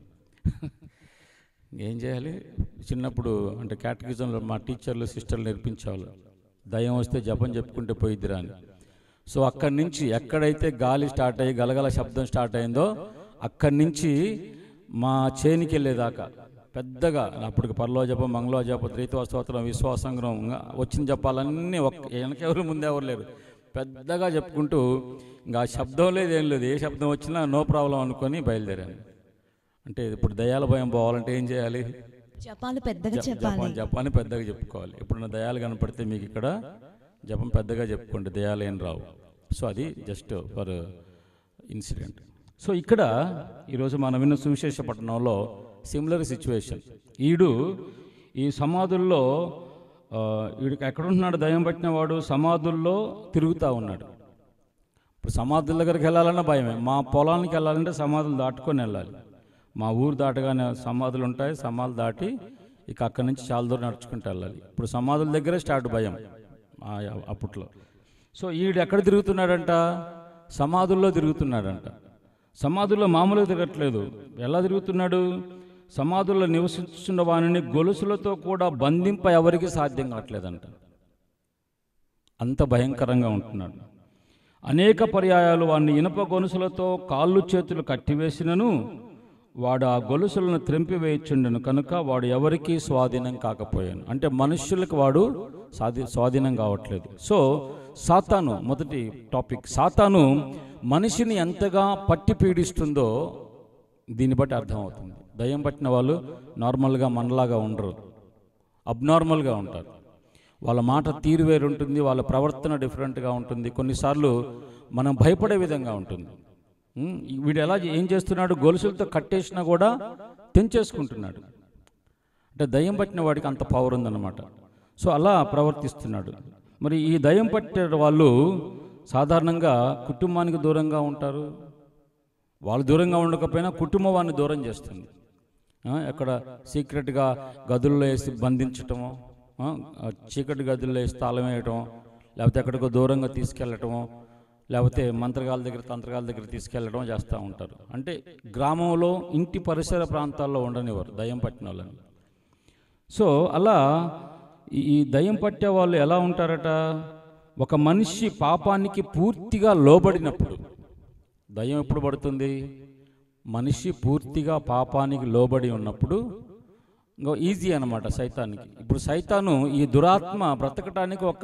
ఏం చేయాలి చిన్నప్పుడు అంటే క్యాటగిజంలో మా టీచర్లు సిస్టర్లు నేర్పించేవాళ్ళు దయం వస్తే జపం చెప్పుకుంటే పోయిద్దిరా అని సో అక్కడి నుంచి ఎక్కడైతే గాలి స్టార్ట్ అయ్యి గలగల శబ్దం స్టార్ట్ అయిందో అక్కడి నుంచి మా చేనికి వెళ్ళేదాకా పెద్దగా అప్పటికి పర్లో జపం మంగళ జపం త్రైతవ స్తోత్రం విశ్వాసంగ్రం ఇంకా వచ్చిన జపాలన్నీ ఒక్క వెనకెవరు ముందెవరు లేరు పెద్దగా చెప్పుకుంటూ ఇంకా ఆ శబ్దం లేదు ఏం లేదు ఏ శబ్దం వచ్చినా నో ప్రాబ్లం అనుకొని బయలుదేరాను అంటే ఇప్పుడు దయాల భయం పోవాలంటే ఏం చేయాలి జపాలు పెద్దగా జప- చెప్పాలి జపం జపాన్ని పెద్దగా చెప్పుకోవాలి ఇప్పుడు నా దయాలు కనపడితే మీకు ఇక్కడ జపం పెద్దగా చెప్పుకోండి దయాలు ఏం రావు సో అది జస్ట్ ఫర్ ఇన్సిడెంట్ సో ఇక్కడ ఈరోజు మనం విన్న సువిశేష పట్టణంలో సిమిలర్ సిచ్యువేషన్ ఈడు ఈ సమాధుల్లో ఆ, వీడికి ఎక్కడుంటున్నాడు దయం పట్టిన వాడు సమాధుల్లో తిరుగుతూ ఉన్నాడు ఇప్పుడు సమాధుల దగ్గరికి వెళ్ళాలన్నా భయమే మా పొలానికి వెళ్ళాలంటే సమాధులు దాటుకొని వెళ్ళాలి మా ఊరు దాటగానే సమాధులు ఉంటాయి సమాధులు దాటి ఇక అక్కడి నుంచి చాలా దూరం నడుచుకుంటూ వెళ్ళాలి ఇప్పుడు సమాధుల దగ్గరే స్టార్ట్ భయం ఆ అప్పట్లో సో ఈడు ఎక్కడ తిరుగుతున్నాడంట సమాధుల్లో తిరుగుతున్నాడంట సమాధుల్లో మామూలుగా తిరగట్లేదు ఎలా తిరుగుతున్నాడు సమాధుల్లో నివసిస్తున్న వారిని గొలుసులతో కూడా బంధింప ఎవరికి సాధ్యం కావట్లేదంట అంత భయంకరంగా ఉంటున్నాడు అనేక పర్యాయాలు వాడిని ఇనుప గొలుసులతో కాళ్ళు చేతులు కట్టివేసినను వాడు ఆ గొలుసులను త్రెంపివేయచుండెను కనుక వాడు ఎవరికీ స్వాధీనం కాకపోయాను అంటే మనుష్యులకు వాడు స్వాధీ స్వాధీనం కావట్లేదు సో సాతాను మొదటి టాపిక్ సాతాను మనిషిని ఎంతగా పట్టి పీడిస్తుందో దీన్ని బట్టి అర్థమవుతుంది దయ్యం పట్టిన వాళ్ళు నార్మల్గా మనలాగా ఉండరు అబ్నార్మల్గా ఉంటారు వాళ్ళ మాట తీరు వేరు ఉంటుంది వాళ్ళ ప్రవర్తన డిఫరెంట్గా ఉంటుంది కొన్నిసార్లు మనం భయపడే విధంగా ఉంటుంది ఉమ్, వీడు ఎలా ఏం చేస్తున్నాడు గొలుసులతో కట్టేసినా కూడా తెంచేసుకుంటున్నాడు అంటే దయ్యం పట్టిన వాడికి అంత పవర్ ఉందన్నమాట సో అలా ప్రవర్తిస్తున్నాడు మరి ఈ దయ్యం పట్టే వాళ్ళు సాధారణంగా కుటుంబానికి దూరంగా ఉంటారు వాళ్ళు దూరంగా ఉండకపోయినా కుటుంబం వాడిని దూరం చేస్తుంది ఆ, ఎక్కడ సీక్రెట్గా గదుల్లో వేసి బంధించటము ఆ, ఆ చీకటి గదుల్లో వేసి తాళం వేయటం లేకపోతే ఎక్కడికో దూరంగా తీసుకెళ్ళటము లేకపోతే మంత్రగాల దగ్గర తంత్రగాల దగ్గర తీసుకెళ్ళడం చేస్తూ ఉంటారు అంటే గ్రామంలో ఇంటి పరిసర ప్రాంతాల్లో ఉండనివారు దయ్యం పట్టిన వాళ్ళని సో అలా ఈ- ఈ దయ్యం పట్టే వాళ్ళు ఎలా ఉంటారట ఒక మనిషి పాపానికి పూర్తిగా లోబడినప్పుడు దయ్యం ఎప్పుడు పడుతుంది మనిషి పూర్తిగా పాపానికి లోబడి ఉన్నప్పుడు ఇంకో ఈజీ అన్నమాట సైతానికి ఇప్పుడు సైతాను ఈ దురాత్మ బ్రతకటానికి ఒక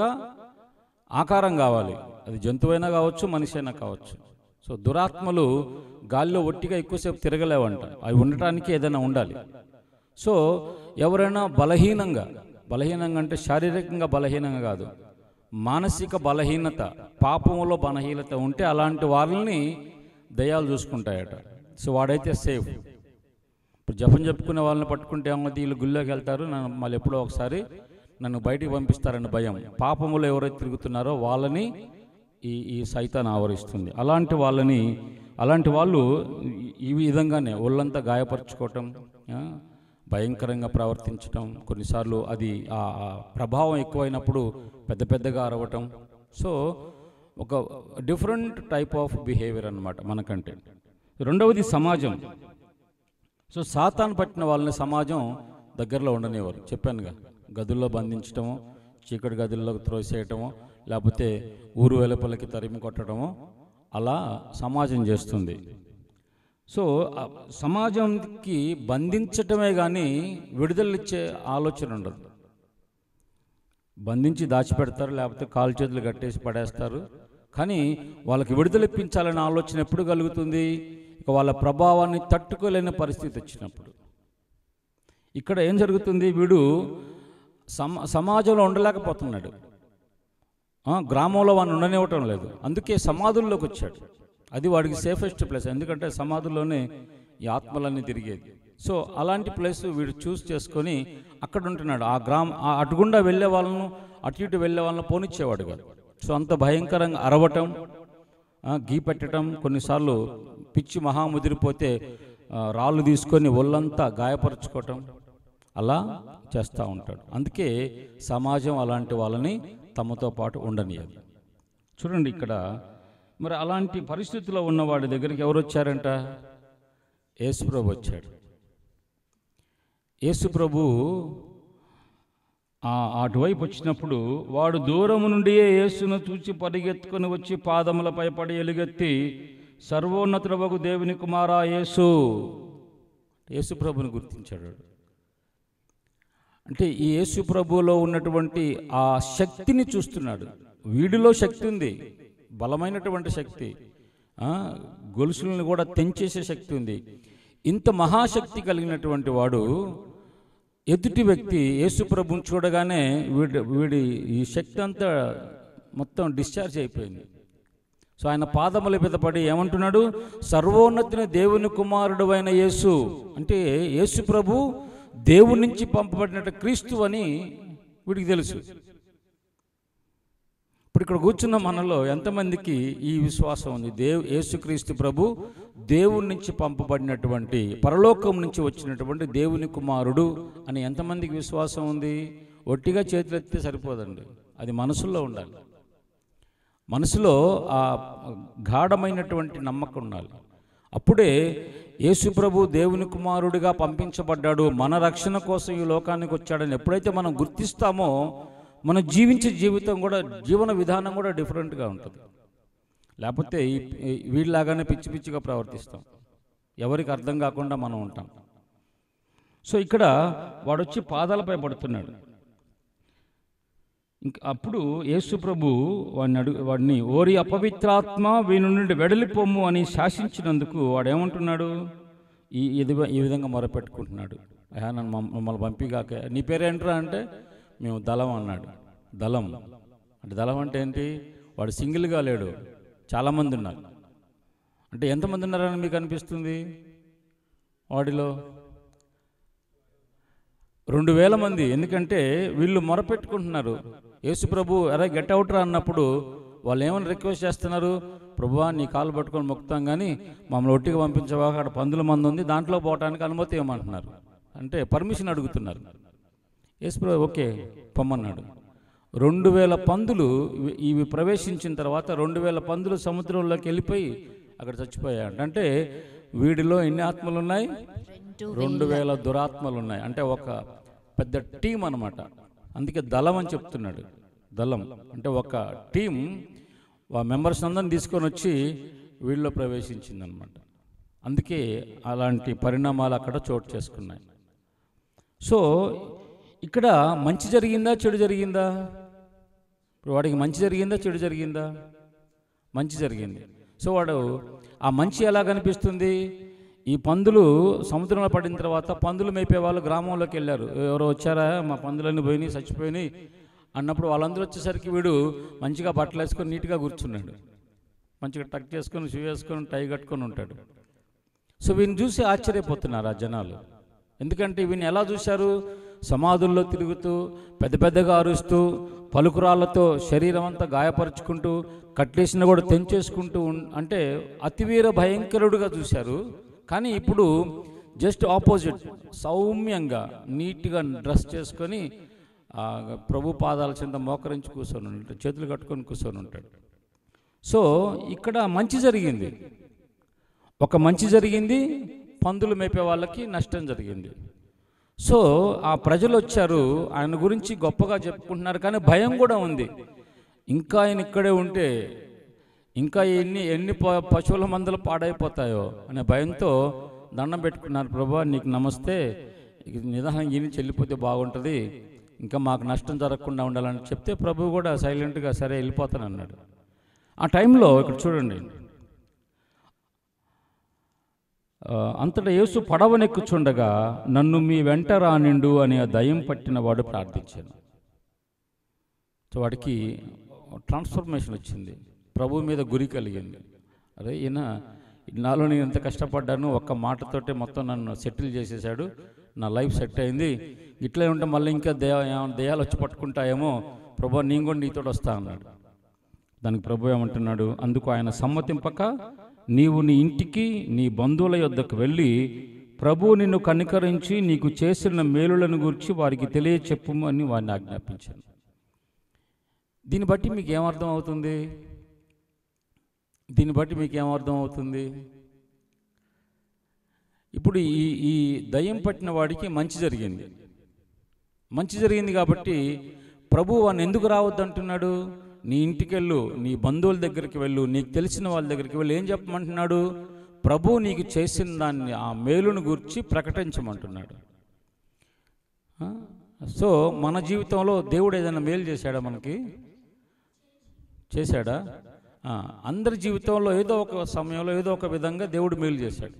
ఆకారం కావాలి అది జంతువైనా కావచ్చు మనిషి అయినా కావచ్చు సో దురాత్మలు గాల్లో ఒట్టిగా ఎక్కువసేపు తిరగలేవంట అవి ఉండటానికి ఏదైనా ఉండాలి సో ఎవరైనా బలహీనంగా బలహీనంగా అంటే శారీరకంగా బలహీనంగా కాదు మానసిక బలహీనత పాపములో బలహీనత ఉంటే అలాంటి వాళ్ళని దయాలు చూసుకుంటాయట సో వాడైతే సేఫ్ ఇప్పుడు జపం చెప్పుకునే వాళ్ళని పట్టుకుంటే ఏమవుతుంది వీళ్ళు గుళ్ళోకి వెళ్తారు నన్ను మళ్ళీ ఎప్పుడో ఒకసారి నన్ను బయటికి పంపిస్తారని భయం పాపములో ఎవరైతే తిరుగుతున్నారో వాళ్ళని ఈ ఈ సైతాన్ ఆవరిస్తుంది అలాంటి వాళ్ళని అలాంటి వాళ్ళు ఈ- ఈ విధంగానే ఒళ్ళంతా గాయపరుచుకోవటం ఆ, భయంకరంగా ప్రవర్తించటం కొన్నిసార్లు అది ఆ ఆ ప్రభావం ఎక్కువైనప్పుడు పెద్ద పెద్దగా అరవటం సో ఒక డిఫరెంట్ టైప్ ఆఫ్ బిహేవియర్ అన్నమాట మనకంటే రెండవది సమాజం సో సాతాను పట్టిన వాళ్ళని సమాజం దగ్గరలో ఉండనివ్వరు చెప్పానుగా గదుల్లో బంధించటము చీకటి గదుల్లోకి త్రోసేయటమో లేకపోతే ఊరు వెలుపలకి తరిమి కొట్టడమో అలా సమాజం చేస్తుంది సో ఆ సమాజంకి బంధించటమే కానీ విడుదలనిచ్చే ఆలోచన ఉండదు బంధించి దాచిపెడతారు లేకపోతే కాలు చేతులు కట్టేసి పడేస్తారు కానీ వాళ్ళకి విడుదల ఇప్పించాలనే ఆలోచన ఎప్పుడు కలుగుతుంది ఇక వాళ్ళ ప్రభావాన్ని తట్టుకోలేని పరిస్థితి వచ్చినప్పుడు ఇక్కడ ఏం జరుగుతుంది వీడు సమ సమాజంలో ఉండలేకపోతున్నాడు ఆ, గ్రామంలో వాడిని ఉండనివ్వటం లేదు అందుకే సమాధుల్లోకి వచ్చాడు అది వాడికి సేఫెస్ట్ ప్లేస్ ఎందుకంటే సమాధుల్లోనే ఈ ఆత్మలన్నీ తిరిగేది సో అలాంటి ప్లేస్ వీడు చూస్ చేసుకొని అక్కడ ఉంటున్నాడు ఆ గ్రామ ఆ అటుగుండా వెళ్ళే వాళ్ళను అటు ఇటు వెళ్ళే వాళ్ళను పోనిచ్చేవాడు కాదు సో అంత భయంకరంగా అరవటం ఆ, గీ పెట్టడం కొన్నిసార్లు పిచ్చి మహా ముదిరిపోతే ఆ, రాళ్ళు తీసుకొని ఒళ్ళంతా గాయపరుచుకోవటం అలా చేస్తూ ఉంటాడు అందుకే సమాజం అలాంటి వాళ్ళని తమతో పాటు ఉండనియదు చూడండి ఇక్కడ మరి అలాంటి పరిస్థితిలో ఉన్న వాడి దగ్గరికి ఎవరు వచ్చారంట యేసుప్రభు వచ్చాడు యేసుప్రభు ఆ అటువైపు వచ్చినప్పుడు వాడు దూరము నుండియే యేసును చూచి పరిగెత్తుకొని వచ్చి పాదములపై పడి ఎలుగెత్తి సర్వోన్నతుడవగు దేవుని కుమారా యేసు యేసుప్రభుని గుర్తించాడు వాడు. అంటే ఈ యేసు ప్రభువులో ఉన్నటువంటి ఆ శక్తిని చూస్తున్నాడు వీడిలో శక్తి ఉంది బలమైనటువంటి శక్తి ఆ, గొలుసులను కూడా తెంచేసే శక్తి ఉంది ఇంత మహాశక్తి కలిగినటువంటి వాడు ఎదుటి వ్యక్తి యేసు ప్రభుని చూడగానే వీడి వీడి ఈ శక్తి అంతా మొత్తం డిశ్చార్జ్ అయిపోయింది సో ఆయన పాదముల మీద పడి ఏమంటున్నాడు సర్వోన్నతిని దేవుని కుమారుడు అయిన యేసు అంటే యేసు ప్రభు దేవుడి నుంచి పంపబడినట్టు క్రీస్తు అని వీడికి తెలుసు ఇప్పుడు ఇక్కడ కూర్చున్న మనలో ఎంతమందికి ఈ విశ్వాసం ఉంది దేవు యేసుక్రీస్తు ప్రభు దేవుడి నుంచి పంపబడినటువంటి పరలోకం నుంచి వచ్చినటువంటి దేవుని కుమారుడు అని ఎంతమందికి విశ్వాసం ఉంది ఒట్టిగా చేతులు ఎత్తితే సరిపోదండి అది మనసులో ఉండాలి మనసులో ఆ గాఢమైనటువంటి నమ్మకం ఉండాలి అప్పుడే యేసు ప్రభు దేవుని కుమారుడిగా పంపించబడ్డాడు మన రక్షణ కోసం ఈ లోకానికి వచ్చాడని ఎప్పుడైతే మనం గుర్తిస్తామో మనం జీవించే జీవితం కూడా జీవన విధానం కూడా డిఫరెంట్గా ఉంటుంది లేకపోతే ఈ ఈ- వీళ్ళలాగానే పిచ్చి పిచ్చిగా ప్రవర్తిస్తాం ఎవరికి అర్థం కాకుండా మనం ఉంటాం సో ఇక్కడ వాడు వచ్చి పాదాలపై పడుతున్నాడు ఇంక అప్పుడు యేసు ప్రభు వాడిని అడుగు వాడిని ఓరి అపవిత్రాత్మ వీని నుండి వెడలిపోము అని శాసించినందుకు వాడు ఏమంటున్నాడు ఈ ఇది ఈ విధంగా మొరపెట్టుకుంటున్నాడు అయ్యా నన్ను మమ్- మమ్మల్ని పంపిగాక నీ పేరేంట్రా అంటే మేము దళం అన్నాడు దళం అంటే దళం అంటే ఏంటి వాడు సింగిల్గా లేడు చాలామంది ఉన్నారు అంటే ఎంతమంది ఉన్నారని మీకు అనిపిస్తుంది వాడిలో రెండు వేల మంది ఎందుకంటే వీళ్ళు మొరపెట్టుకుంటున్నారు యేసు ప్రభు ఎరా గెట్ అవుట్ రా అన్నప్పుడు వాళ్ళు ఏమని రిక్వెస్ట్ చేస్తున్నారు ప్రభువా నీ కాలు పట్టుకొని మొక్కుతాం కానీ మమ్మల్ని ఒట్టిగా పంపించవా అక్కడ పందుల మంది ఉంది దాంట్లో పోవటానికి అనుమతి ఇవ్వమంటున్నారు అంటే పర్మిషన్ అడుగుతున్నారు యేసు ప్రభు ఓకే పొమ్మన్నాడు రెండు వేల పందులు ఇవి- ఇవి ప్రవేశించిన తర్వాత రెండు వేల పందులు సముద్రంలోకి వెళ్ళిపోయి అక్కడ చచ్చిపోయాయి అంటే వీడిలో ఎన్ని ఆత్మలు ఉన్నాయి రెండు వేల దురాత్మలు ఉన్నాయి అంటే ఒక పెద్ద టీం అన్నమాట అందుకే దళం అని చెప్తున్నాడు దళం అంటే ఒక టీం ఆ మెంబర్స్ అందరిని తీసుకొని వచ్చి వీళ్ళలో ప్రవేశించిందనమాట అందుకే అలాంటి పరిణామాలు అక్కడ చోటు చేసుకున్నాయి సో ఇక్కడ మంచి జరిగిందా చెడు జరిగిందా ఇప్పుడు వాడికి మంచి జరిగిందా చెడు జరిగిందా మంచి జరిగింది సో వాడు ఆ మంచి ఎలా కనిపిస్తుంది ఈ పందులు సముద్రంలో పడిన తర్వాత పందులు మేపే వాళ్ళు గ్రామంలోకి వెళ్ళారు ఎవరో వచ్చారా మా పందులన్నీ పోయినాయి చచ్చిపోయినాయి అన్నప్పుడు వాళ్ళందరూ వచ్చేసరికి వీడు మంచిగా బట్టలు వేసుకొని నీట్గా కూర్చున్నాడు మంచిగా టక్ చేసుకొని షూ వేసుకొని టై కట్టుకొని ఉంటాడు సో వీని చూసి ఆశ్చర్యపోతున్నారు ఆ జనాలు ఎందుకంటే వీని ఎలా చూశారు సమాధుల్లో తిరుగుతూ పెద్ద పెద్దగా అరుస్తూ పలుకురాళ్లతో శరీరం అంతా గాయపరుచుకుంటూ కట్లేసిన కూడా తెంచేసుకుంటూ ఉన్- అంటే అతివీర భయంకరుడుగా చూశారు కానీ ఇప్పుడు జస్ట్ ఆపోజిట్ సౌమ్యంగా నీట్గా డ్రెస్ చేసుకొని ఆ, ప్రభు పాదాల చెంత మోకరించి కూర్చొని ఉంటాడు చేతులు కట్టుకొని కూర్చొని ఉంటాడు సో ఇక్కడ మంచి జరిగింది ఒక మంచి జరిగింది పందులు మేపే వాళ్ళకి నష్టం జరిగింది సో ఆ ప్రజలు వచ్చారు ఆయన గురించి గొప్పగా చెప్పుకుంటున్నారు కానీ భయం కూడా ఉంది ఇంకా ఆయన ఇక్కడే ఉంటే ఇంకా ఎన్ని ఎన్ని ప- పశువుల మందలు పాడైపోతాయో అనే భయంతో దండం పెట్టుకున్నారు ప్రభా నీకు నమస్తే ఇక నిదానం ఈయన చెల్లిపోతే బాగుంటుంది ఇంకా మాకు నష్టం జరగకుండా ఉండాలని చెప్తే ప్రభు కూడా సైలెంట్గా సరే వెళ్ళిపోతాను అన్నాడు ఆ టైంలో ఇక్కడ చూడండి ఆ, అంతటా యేసు పడవనెక్కుచుండగా నన్ను మీ వెంట రానిండు అనే ఆ దయ్యం పట్టిన వాడు ప్రార్థించాను సో వాడికి ట్రాన్స్ఫర్మేషన్ వచ్చింది ప్రభు మీద గురి కలిగింది అరే ఈయన నాలో నేను ఎంత కష్టపడ్డాను ఒక్క మాటతోటే మొత్తం నన్ను సెటిల్ చేసేసాడు నా లైఫ్ సెట్ అయింది ఇట్లే ఉంటే మళ్ళీ ఇంకా దయ ఏమైనా దయాలు వచ్చి పట్టుకుంటాయేమో ప్రభు నేను కూడా నీతో వస్తా అన్నాడు దానికి ప్రభు ఏమంటున్నాడు అందుకు ఆయన సమ్మతింపక నీవు నీ ఇంటికి నీ బంధువుల యొద్దకు వెళ్ళి ప్రభు నిన్ను కనికరించి నీకు చేసిన మేలులను గురించి వారికి తెలియచెప్పుము అని వారిని ఆజ్ఞాపించాను దీన్ని బట్టి మీకు ఏమర్థం అవుతుంది దీన్ని బట్టి మీకు ఏమర్థం అవుతుంది ఇప్పుడు ఈ ఈ దయ్యం పట్టిన వాడికి మంచి జరిగింది మంచి జరిగింది కాబట్టి ప్రభు వాడిని ఎందుకు రావద్దు అంటున్నాడు నీ ఇంటికి వెళ్ళు నీ బంధువుల దగ్గరికి వెళ్ళు నీకు తెలిసిన వాళ్ళ దగ్గరికి వెళ్ళి ఏం చెప్పమంటున్నాడు ప్రభు నీకు చేసిన దాన్ని ఆ మేలును గురించి ప్రకటించమంటున్నాడు ఆ? సో మన జీవితంలో దేవుడు ఏదైనా మేలు చేశాడా మనకి చేశాడా ఆ, అందరి జీవితంలో ఏదో ఒక సమయంలో ఏదో ఒక విధంగా దేవుడు మేలు చేశాడు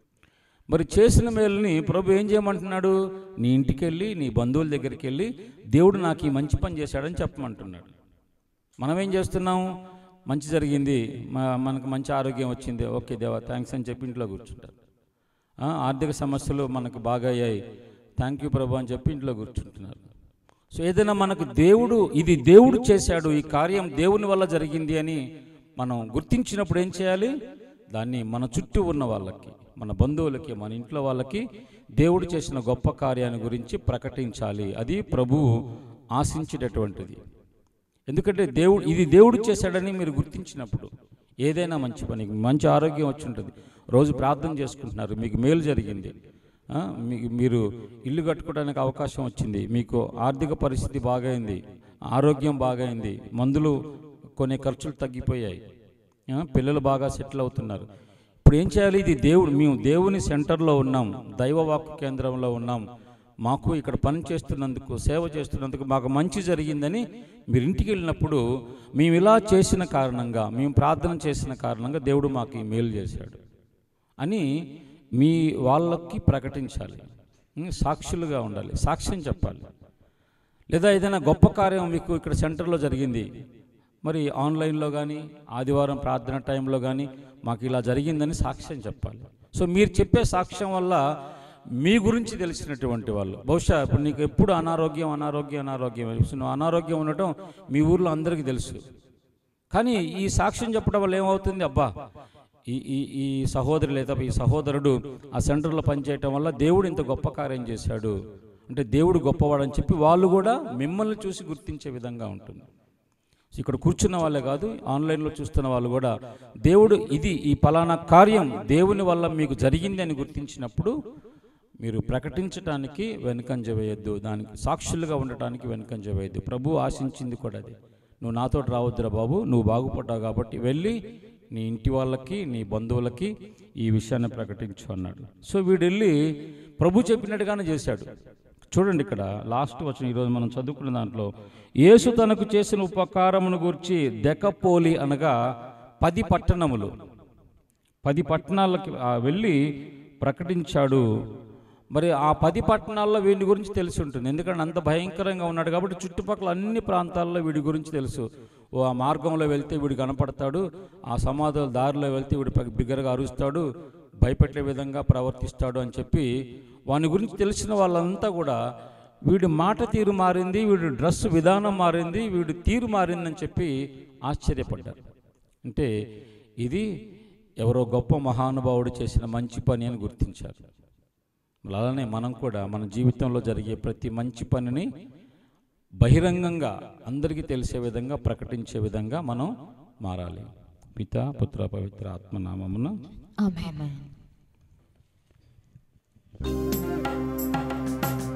మరి చేసిన మేలుని ప్రభు ఏం చేయమంటున్నాడు నీ ఇంటికి వెళ్ళి నీ బంధువుల దగ్గరికి వెళ్ళి దేవుడు నాకు ఈ మంచి పని చేశాడని చెప్పమంటున్నాడు మనం ఏం చేస్తున్నాం మంచి జరిగింది మ- మనకు మంచి ఆరోగ్యం వచ్చింది ఓకే దేవా థ్యాంక్స్ అని చెప్పి ఇంట్లో కూర్చుంటారు ఆ, ఆర్థిక సమస్యలు మనకు బాగా అయ్యాయి థ్యాంక్ యూ ప్రభు అని చెప్పి ఇంట్లో కూర్చుంటున్నారు సో ఏదైనా మనకు దేవుడు ఇది దేవుడు చేశాడు ఈ కార్యం దేవుని వల్ల జరిగింది అని మనం గుర్తించినప్పుడు ఏం చేయాలి దాన్ని మన చుట్టూ ఉన్న వాళ్ళకి మన బంధువులకి మన ఇంట్లో వాళ్ళకి దేవుడు చేసిన గొప్ప కార్యాన్ని గురించి ప్రకటించాలి అది ప్రభువు ఆశించేటటువంటిది ఎందుకంటే దేవుడు ఇది దేవుడు చేశాడని మీరు గుర్తించినప్పుడు ఏదైనా మంచి పని మంచి ఆరోగ్యం వచ్చి ఉంటుంది రోజు ప్రార్థన చేసుకుంటున్నారు మీకు మేలు జరిగింది ఆ, మీకు మీరు ఇల్లు కట్టుకోవడానికి అవకాశం వచ్చింది మీకు ఆర్థిక పరిస్థితి బాగైంది ఆరోగ్యం బాగైంది మందులు కొన్ని ఖర్చులు తగ్గిపోయాయి ఆ, పిల్లలు బాగా సెటిల్ అవుతున్నారు ఇప్పుడు ఏం చేయాలి ఇది దేవుడు మేము దేవుని సెంటర్లో ఉన్నాం దైవవాక్కు కేంద్రంలో ఉన్నాం మాకు ఇక్కడ పని చేస్తున్నందుకు సేవ చేస్తున్నందుకు మాకు మంచి జరిగిందని మీరు ఇంటికి వెళ్ళినప్పుడు మేము ఇలా చేసిన కారణంగా మేము ప్రార్థన చేసిన కారణంగా దేవుడు మాకు ఈ మేలు చేశాడు అని మీ వాళ్ళకి ప్రకటించాలి ఉం, సాక్షులుగా ఉండాలి సాక్ష్యం చెప్పాలి లేదా ఏదైనా గొప్ప కార్యం మీకు ఇక్కడ సెంటర్లో జరిగింది మరి ఆన్లైన్లో కానీ ఆదివారం ప్రార్థన టైంలో కానీ మాకు ఇలా జరిగిందని సాక్ష్యం చెప్పాలి సో మీరు చెప్పే సాక్ష్యం వల్ల మీ గురించి తెలిసినటువంటి వాళ్ళు బహుశా ఇప్పుడు నీకు ఎప్పుడు అనారోగ్యం అనారోగ్యం అనారోగ్యం ఇప్పుడు నువ్వు అనారోగ్యం ఉండటం మీ ఊర్లో అందరికీ తెలుసు కానీ ఈ సాక్ష్యం చెప్పడం వల్ల ఏమవుతుంది అబ్బా ఈ ఈ ఈ సహోదరు లేదా ఈ సహోదరుడు ఆ సెంటర్లో పనిచేయటం వల్ల దేవుడు ఇంత గొప్ప కార్యం చేశాడు అంటే దేవుడు గొప్పవాడని చెప్పి వాళ్ళు కూడా మిమ్మల్ని చూసి గుర్తించే విధంగా ఉంటుంది సో ఇక్కడ కూర్చున్న వాళ్ళే కాదు ఆన్లైన్లో చూస్తున్న వాళ్ళు కూడా దేవుడు ఇది ఈ పలానా కార్యం దేవుని వల్ల మీకు జరిగింది అని గుర్తించినప్పుడు మీరు ప్రకటించడానికి వెనుకంజ వేయొద్దు దానికి సాక్షులుగా ఉండటానికి వెనుకంజ వేయొద్దు ప్రభు ఆశించింది కూడా అది నువ్వు నాతో రావద్దురా బాబు నువ్వు బాగుపడ్డావు కాబట్టి వెళ్ళి నీ ఇంటి వాళ్ళకి నీ బంధువులకి ఈ విషయాన్ని ప్రకటించు అన్నాడు సో వీడు వెళ్ళి ప్రభు చెప్పినట్టుగానే చేశాడు చూడండి ఇక్కడ లాస్ట్ వచ్చిన ఈరోజు మనం చదువుకున్న దాంట్లో యేసు తనకు చేసిన ఉపకారమును గురించి దెకపోలి అనగా పది పట్టణములు పది పట్టణాలకి ఆ, వెళ్ళి ప్రకటించాడు మరి ఆ పది పట్టణాల్లో వీడి గురించి తెలిసి ఉంటుంది ఎందుకంటే అంత భయంకరంగా ఉన్నాడు కాబట్టి చుట్టుపక్కల అన్ని ప్రాంతాల్లో వీడి గురించి తెలుసు ఓ ఆ మార్గంలో వెళ్తే వీడు కనపడతాడు ఆ సమాధుల దారిలో వెళ్తే వీడు ప- బిగ్గరగా అరుస్తాడు భయపెట్టే విధంగా ప్రవర్తిస్తాడు అని చెప్పి వాని గురించి తెలిసిన వాళ్ళంతా కూడా వీడి మాట తీరు మారింది వీడి డ్రెస్ విధానం మారింది వీడి తీరు మారిందని చెప్పి ఆశ్చర్యపడ్డారు అంటే ఇది ఎవరో గొప్ప మహానుభావుడు చేసిన మంచి పని అని గుర్తించారు మరి అలానే మనం కూడా మన జీవితంలో జరిగే ప్రతి మంచి పనిని బహిరంగంగా అందరికీ తెలిసే విధంగా ప్రకటించే విధంగా మనం మారాలి పిత పుత్ర పవిత్ర ఆత్మనామమున ఆమెన్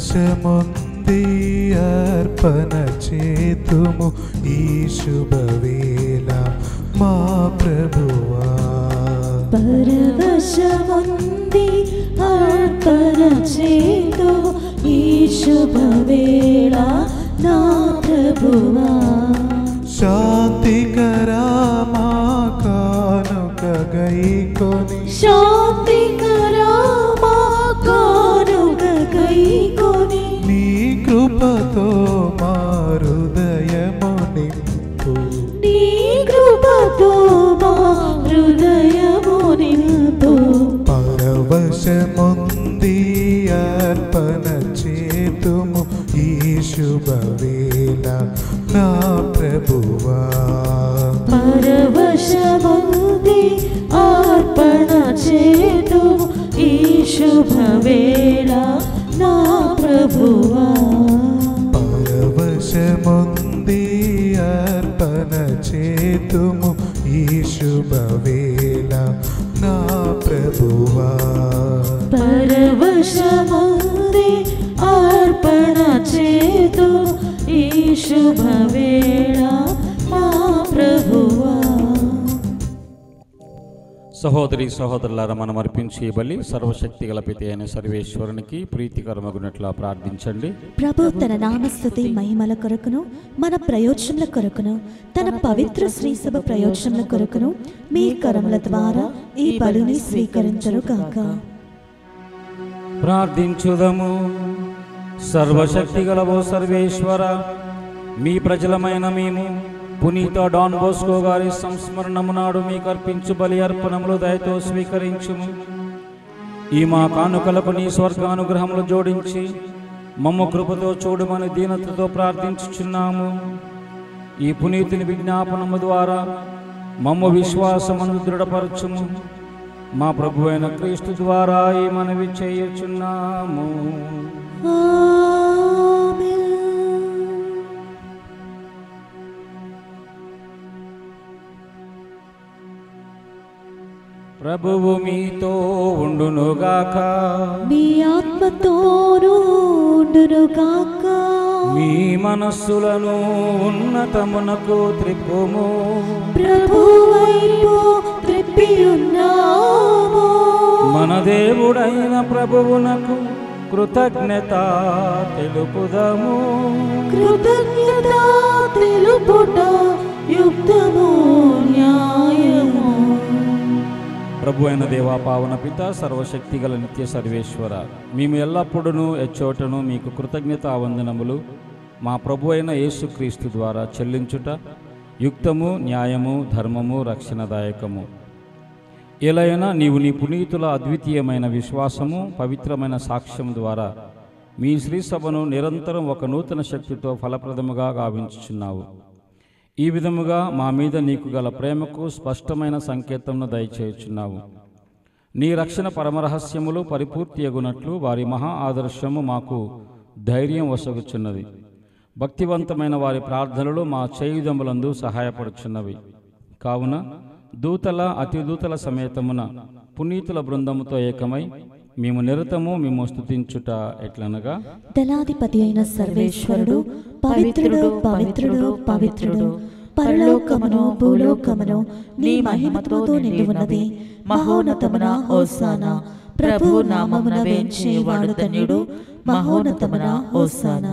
పరవశముంది అర్పణ చేతుము ఈ శుభవేళ మా ప్రభువా పరవశముంది అర్పణ చేతో ఈ శుభవేళ నా ప్రభువా శాంతికరమా కానుక గైకొని శాంతికరా మా కానుక కైకొని నీ కృపతో మా హృదయము నింపు నీ కృపతో మా హృదయము నింపు పరవశముంది అర్పణ చేతుము ఈ శుభవేళ నా ప్రభువా పరవశముంది అర్పణ చేతు ఈ శుభవేళ నా ప్రభువా పరవశముంది అర్పణ చేతుము ఈ శుభవేళ నా ప్రభువా పరవశముంది అర్పణ చేతు ఈ శుభవేళ నా ప్రభువా సహోదరి సహోదరులారా మనం అర్పించే బలి సర్వశక్తి గల పితి అయిన సర్వేశ్వరునికి ప్రీతికరమగునట్లా ప్రార్థించండి ప్రభు తన నామస్థుతి మహిమల కొరకును మన ప్రయోజనల కొరకును తన పవిత్ర శ్రీసభ ప్రయోజనల కొరకును మీ కరముల ద్వారా ఈ బలిని స్వీకరించరు కాక ప్రార్థించుదము సర్వశక్తి గలవో సర్వేశ్వర మీ ప్రజలమైన మేము పునీత డాన్ బోస్కో గారి సంస్మరణము నాడు మీకు అర్పించు బలి అర్పణములు దయతో స్వీకరించుము ఈ మా కానుకలకు నీ స్వర్గానుగ్రహములు జోడించి మమ్మ కృపతో చూడమని దీనతతో ప్రార్థించుచున్నాము ఈ పునీతిని విజ్ఞాపనము ద్వారా మమ్మ విశ్వాసమందు దృఢపరచుము మా ప్రభు అయిన క్రీస్తు ద్వారా ఈ మనవి చేయుచున్నాము ప్రభువు మీతో ఉండునుగాక మీ ఆత్మతోనూ ఉండును కాక మీ మనస్సులను ఉన్నతమునకు త్రిప్పుము ప్రభు వైపు త్రిప్పి ఉన్నాము మన దేవుడైన ప్రభువునకు కృతజ్ఞత తెలుపుదము కృతజ్ఞత తెలుపుట యుక్తము న్యాయము ప్రభు అయిన దేవా పావన పిత సర్వశక్తి గల నిత్య సర్వేశ్వర మేము ఎల్లప్పుడూ ఎచ్చోటను మీకు కృతజ్ఞత వందనములు మా ప్రభు అయిన యేసుక్రీస్తు ద్వారా చెల్లించుట యుక్తము న్యాయము ధర్మము రక్షణదాయకము ఎలైనా నీవు నీ పునీతుల అద్వితీయమైన విశ్వాసము పవిత్రమైన సాక్ష్యం ద్వారా మీ శ్రీసభను నిరంతరం ఒక నూతన శక్తితో ఫలప్రదముగా గావించుచున్నావు ఈ విధముగా మా మీద నీకు గల ప్రేమకు స్పష్టమైన సంకేతంను దయచేయుచున్నావు నీ రక్షణ పరమరహస్యములు పరిపూర్తి అగునట్లు వారి మహా ఆదర్శము మాకు ధైర్యం వసగుచున్నది భక్తివంతమైన వారి ప్రార్థనలు మా చేయుదములందు సహాయపడుచున్నవి కావున దూతల అతిదూతల సమేతమున పునీతుల బృందముతో ఏకమై మేము నిరతము మేము స్తుతించుట ఎట్లనగా దళాధిపతి అయిన సర్వేశ్వరుడు పవిత్రుడు పవిత్రుడు పవిత్రుడు పరలోకమును భూలోకమును నీ మహిమతో నిండి ఉన్నది మహోన్నతమున హోసానా ప్రభు నామమున వేంచేవాడు ధన్యుడు మహోన్నతమున హోసానా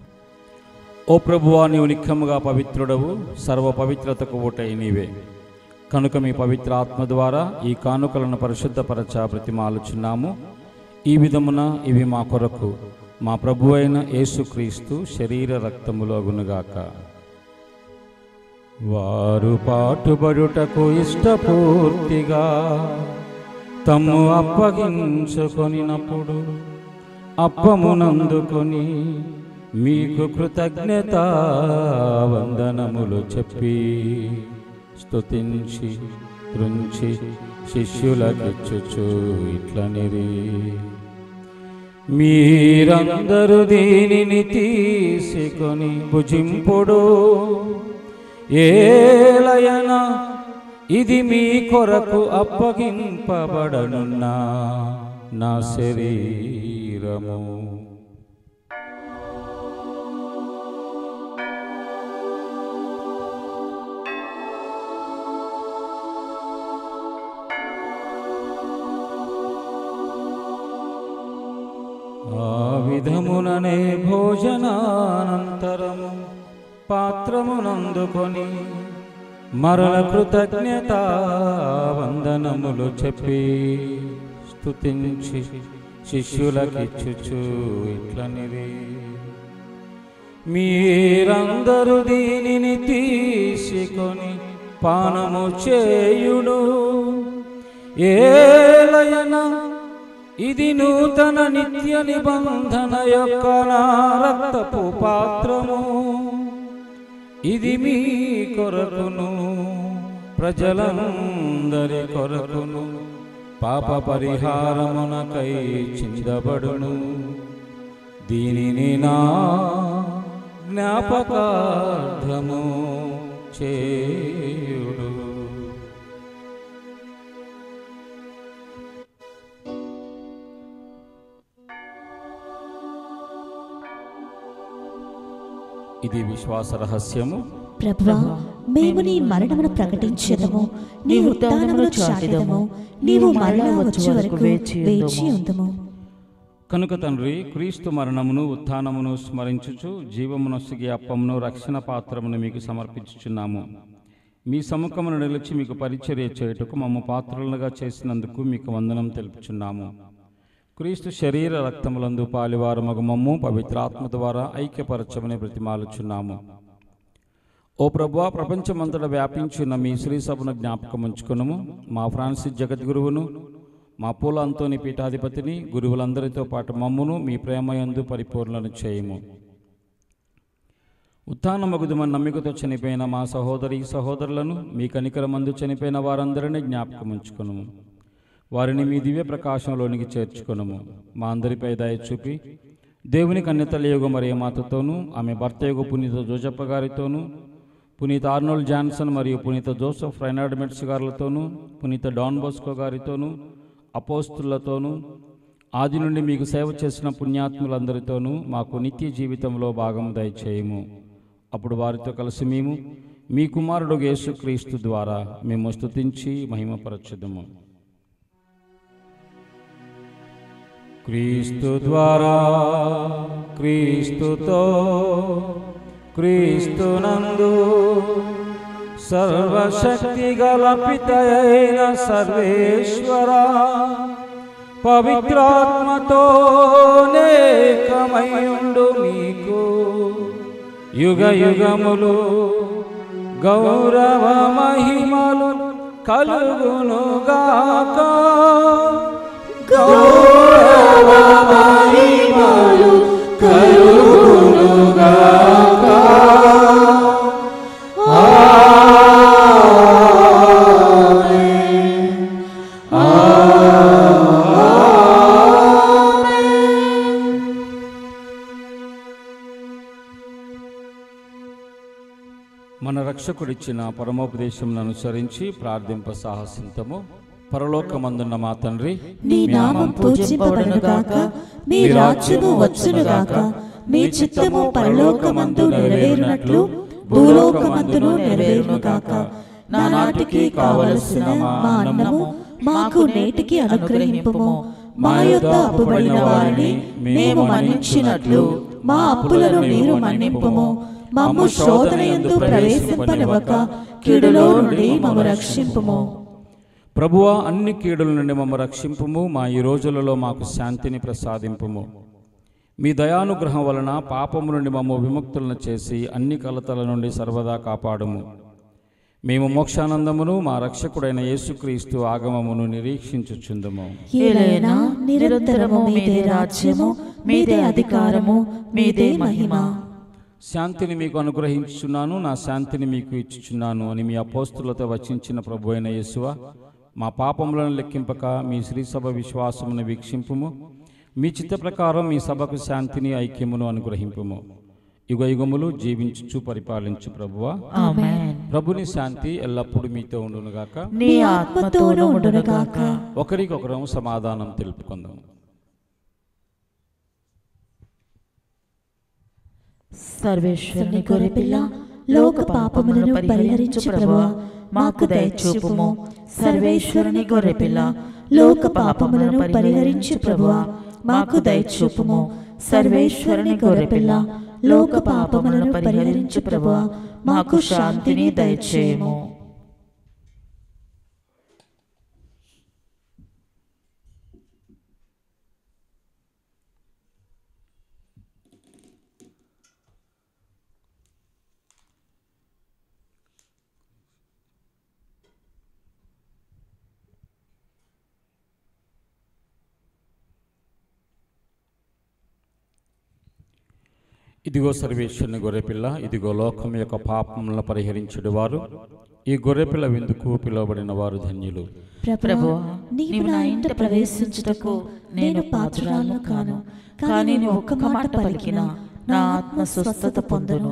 ఓ ప్రభువా నీవు నిఖముగా పవిత్రుడవు సర్వ పవిత్రతకు ఓటై నీవే కనుక మీ పవిత్ర ఆత్మ ద్వారా ఈ కానుకలను పరిశుద్ధపరచ ప్రతిమాలుచున్నాము ఈ విధమున ఇవి మా కొరకు మా ప్రభు అయిన యేసుక్రీస్తు శరీర రక్తములో గునుగాక వారు పాటుబడుటకు ఇష్టపూర్తిగా తమ్ము అప్పగించుకొనినప్పుడు అప్పమునందుకొని మీకు కృతజ్ఞత వందనములు చెప్పి స్తుతించి త్రుంచి శిష్యులకిచ్చుచు ఇట్లనిరి మీరందరూ దీనిని తీసుకొని భుజింపుడు ఏలయన ఇది మీ కొరకు అప్పగింపబడనున్న నా శరీరము ఉదయముననే భోజనానంతరము పాత్రమునందుకొని మరల కృతజ్ఞత వందనములు చెప్పి స్తుతించి శిష్యులకిచ్చుచు ఇట్లనిరి మీరందరూ దీనిని తీసుకొని పానము చేయుడు ఏలయన ఇది నూతన నిత్య నిబంధన యొక్క నా రక్తపు పాత్రము ఇది మీ కొరకును ప్రజలందరి కొరకును పాప పరిహారమునకై చిందబడును దీనిని నా జ్ఞాపకార్థము చేయుడు ఇది విశ్వాస రహస్యము ప్రభువా మేము నీ మరణమును ప్రకటించదము నీ ఉత్థానమును చాటెదము నీవు మరలా వచ్చే వరకు వేచి ఉందము కనుక తండ్రి క్రీస్తు మరణమును ఉత్థానమును స్మరించుచు జీవమునొసగి అప్పమును రక్షణ పాత్రమును మీకు సమర్పించుచున్నాము మీ సముఖమును నిలిచి మీకు పరిచర్య చేయుటకు మమ్మ పాత్రలుగా చేసినందుకు మీకు వందనం తెలుపుచున్నాము క్రీస్తు శరీర రక్తములందు పాలివారు మగ మమ్ము పవిత్రాత్మ ద్వారా ఐక్యపరచమని ప్రతిమాలుచున్నాము ఓ ప్రభువా ప్రపంచమంతటా వ్యాపించిన మీ శ్రీ సభను జ్ఞాపకం ఉంచుకునము మా ఫ్రాన్సిస్ జగద్గురువును మా పూల అంతోని పీఠాధిపతిని గురువులందరితో పాటు మమ్మును మీ ప్రేమయందు పరిపూర్ణను చేయము ఉత్థానమగుదుమని నమ్మికతో చనిపోయిన మా సహోదరి సహోదరులను మీ కనికరమందు చనిపోయిన వారందరినీ జ్ఞాపకం ఉంచుకునము వారిని మీ దివ్య ప్రకాశంలోనికి చేర్చుకునము మా అందరిపై దయ చూపి దేవుని కన్యతలయోగ మరియ మాతతోనూ ఆమె భర్త యోగ పునీత జోజప్ప గారితోనూ పునీత ఆర్నోల్డ్ జాన్సన్ మరియు పునీత జోసెఫ్ రైనార్డ్ మెట్స్ గారులతోనూ పునీత డాన్ బోస్కో గారితోనూ అపోస్తులతోనూ ఆది నుండి మీకు సేవ చేసిన పుణ్యాత్ములందరితోనూ మాకు నిత్య జీవితంలో భాగం దయచేయము అప్పుడు వారితో కలిసి మేము మీ కుమారుడు యేసుక్రీస్తు ద్వారా మేము స్తుతించి మహిమపరచుదము క్రీస్తు ద్వారా క్రీస్తుతో క్రీస్తునందు సర్వశక్తి గల పితయైన సర్వేశ్వర పవిత్రాత్మతో నేకమయుండు మీకు యుగ యుగములు గౌరవ మహిమలు కలుగునుగాక గౌరవ మహిమలు కలుగునుగాక మన రక్షకుడిచ్చిన పరమోపదేశం అనుసరించి ప్రార్థింప సాహసింతము పరలోకమందున్న మా తండ్రి నీ నామం పూజింపబడునుగాక నీ రాజ్యము వచ్చునుగాక నీ చిత్తము పరలోకమందు నెరవేరునట్లు భూలోకమందును నెరవేరునుగాక నానాటికి కావలసిన మా అన్నము మాకు నేటికి అనుగ్రహింపుము మా యొద్ద అప్పుబడిన వారిని మేము మన్నించినట్లు మా అప్పులను మీరు మన్నింపుము మమ్ము శోధన ఎందు ప్రవేశింపనివ్వక కీడులో నుండి మమ్ము రక్షింపుము ప్రభువా అన్ని కీడుల నుండి మమ్మ రక్షింపుము మా ఈ రోజులలో మాకు శాంతిని ప్రసాదింపుము మీ దయానుగ్రహం వలన పాపము నుండి మమ్మ విముక్తులను చేసి అన్ని కలతల నుండి సర్వదా కాపాడుము మేము మోక్షానందమును మా రక్షకుడైన యేసుక్రీస్తు ఆగమమును నిరీక్షించుచుందము ఏలైనా నిరంతరము మీదే రాజ్యము మీదే అధికారము మీదే మహిమ శాంతిని మీకు అనుగ్రహించుచున్నాను నా శాంతిని మీకు ఇచ్చుచున్నాను అని మీ అపోస్తులతో వచించిన ప్రభు అయిన యేసువ మా పాపములను లెక్కింపక మీ శ్రీసభ విశ్వాసమును వీక్షింపుము మీ చిత్త ప్రకారం మీ సభకు శాంతిని ఐక్యమును అనుగ్రహింపుము యుగ యుగములు జీవించుచు పరిపాలించు ప్రభువా ఆమేన్ ప్రభుని శాంతి ఎల్లప్పుడూ మీతో ఉండునుగాక నీ ఆత్మతోనూ ఉండునుగాక ఒకరికొకరం సమాధానం తెలుపుకుందాం సర్వేశ్వరుని గొర్రెపిల్ల లోక పాపములను పరిహరించు ప్రభువా మాకు దయచూపుము సర్వేశ్వరుని గొర్రెపిల్ల లోక పాపములను పరిహరించు ప్రభువా మాకు దయచూపుము సర్వేశ్వరుని గొర్రెపిల్ల లోక పాపములను పరిహరించు ప్రభువా మాకు శాంతిని దయచేయము ఇదిగో సర్వేశ్వరుని గొర్రెపిల్ల ఇదిగో లోకం యొక్క పాపములను పరిహరించుడు వారు ఈ గొర్రెపిల్ల విందుకు పిలువబడిన వారు ధన్యులు ప్రభువా నీవు నా ఇంట ప్రవేశించుటకు నేను పాత్రురాలను కాను కానీ నువ్వు ఒక్క మాట పలికిన నా ఆత్మ స్వస్థత పొందును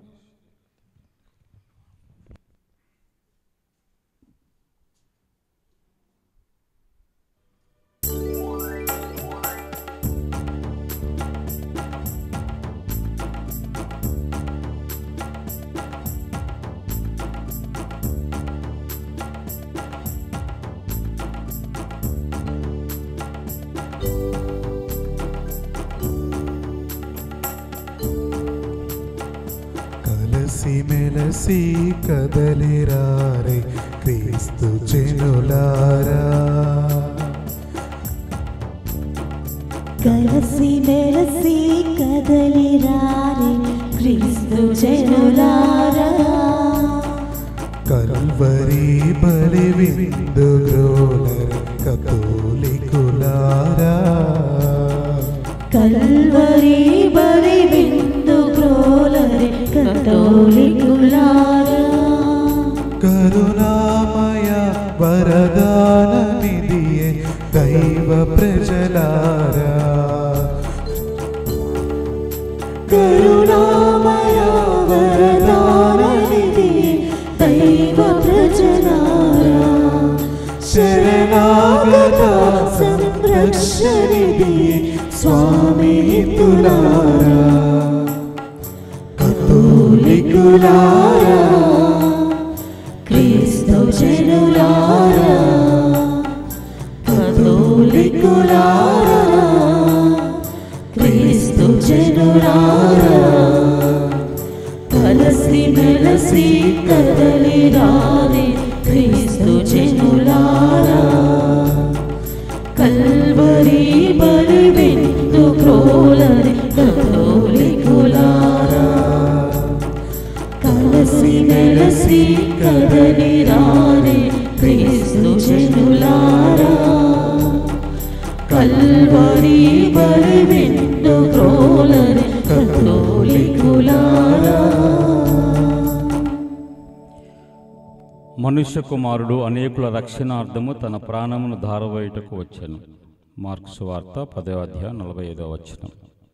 కలసి మెలసి కదలిరారే క్రీస్తు జనులారా కలసి మెలసి కదలిరారే క్రీస్తు జనులారా కల్వరి బలి విందు గ్రోలర్ కతోలికులారా కల్వరి బలి విందు గ్రోలరి కతోలికులారా కరుణామయ వరదాన నిధియే దైవ ప్రజలారా కరుణామయ వరదాననిధి దైవ ప్రజలారా శరణాగత సంరక్షణిధి స్వామి తులారా కతోలికులారా క్రీస్తు జనులారా కతోలికులారా క్రీస్తు జనులారా కలసి మెలసి కదలి రాని క్రీస్తు జనులారా కల్వరి బలి విందు క్రోలరి కతోలికులారా కలసి మెలసి కదలి రాని క్రీస్తు జనులారా కల్వరి బలి విందు క్రోలరి కతోలికులారా మనుష్య కుమారుడు అనేకుల రక్షణార్థము తన ప్రాణమును ధారవేయుటకు వచ్చాను మార్క్స్ వార్త పదో అధ్యాయం నలభై ఐదో వచనం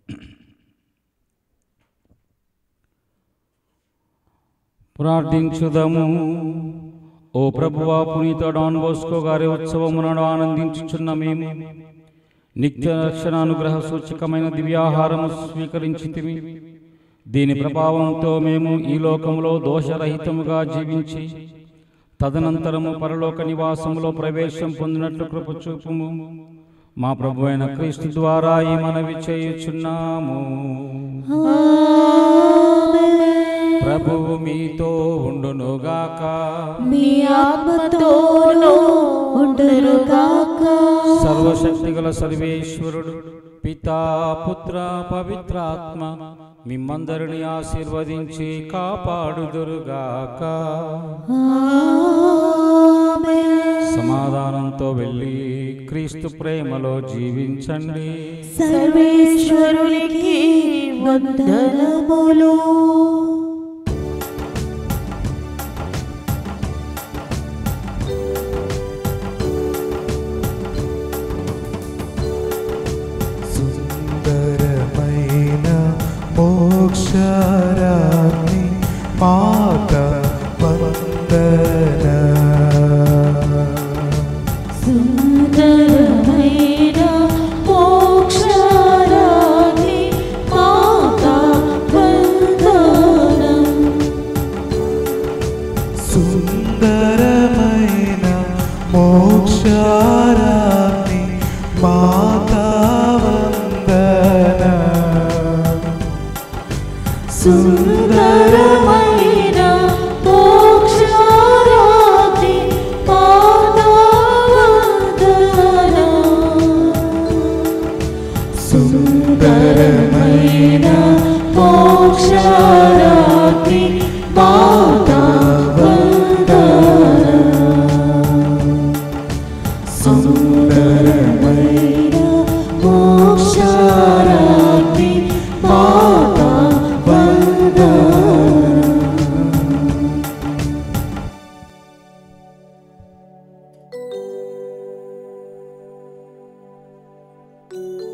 ప్రార్థించుదము ఓ ప్రభువా పునీత డాన్ బోస్కో గారి ఉత్సవమునను ఆనందించుచున్న మేము నిత్య రక్షణ అనుగ్రహ సూచకమైన దివ్యాహారము స్వీకరించితివి దీని ప్రభావంతో మేము ఈ లోకములో దోషరహితముగా జీవించి తదనంతరము పరలోక నివాసములో ప్రవేశం పొందినట్లు కృప చూపుము మా ప్రభు అయిన క్రీస్తు ద్వారా ఈ మనవి చేయుచున్నాము ప్రభువు మీతో ఉండునుగాక మీ ఆత్మతోనూ ఉండునుగాక సర్వశక్తిగల సర్వేశ్వరుడు పితా పుత్ర పవిత్రాత్మ మిమ్మందరిని ఆశీర్వదించి కాపాడుదురుగాక సమాధానంతో వెళ్ళి క్రీస్తు ప్రేమలో జీవించండి సర్వేశ్వరునికి వందనములు సుందరమైన మోక్షరాన్ని మాత వందన సుందరమైన మోక్షరాణి మాతా వందనం సుందరమైన మోక్షారాన్ని మాతా వందన సుందరమైన మోక్షారాతి పాదావందన సుందరమైన మోక్షారాతి పాదావందన సుందరమైన మోక్షారాతి పాదావందన నీ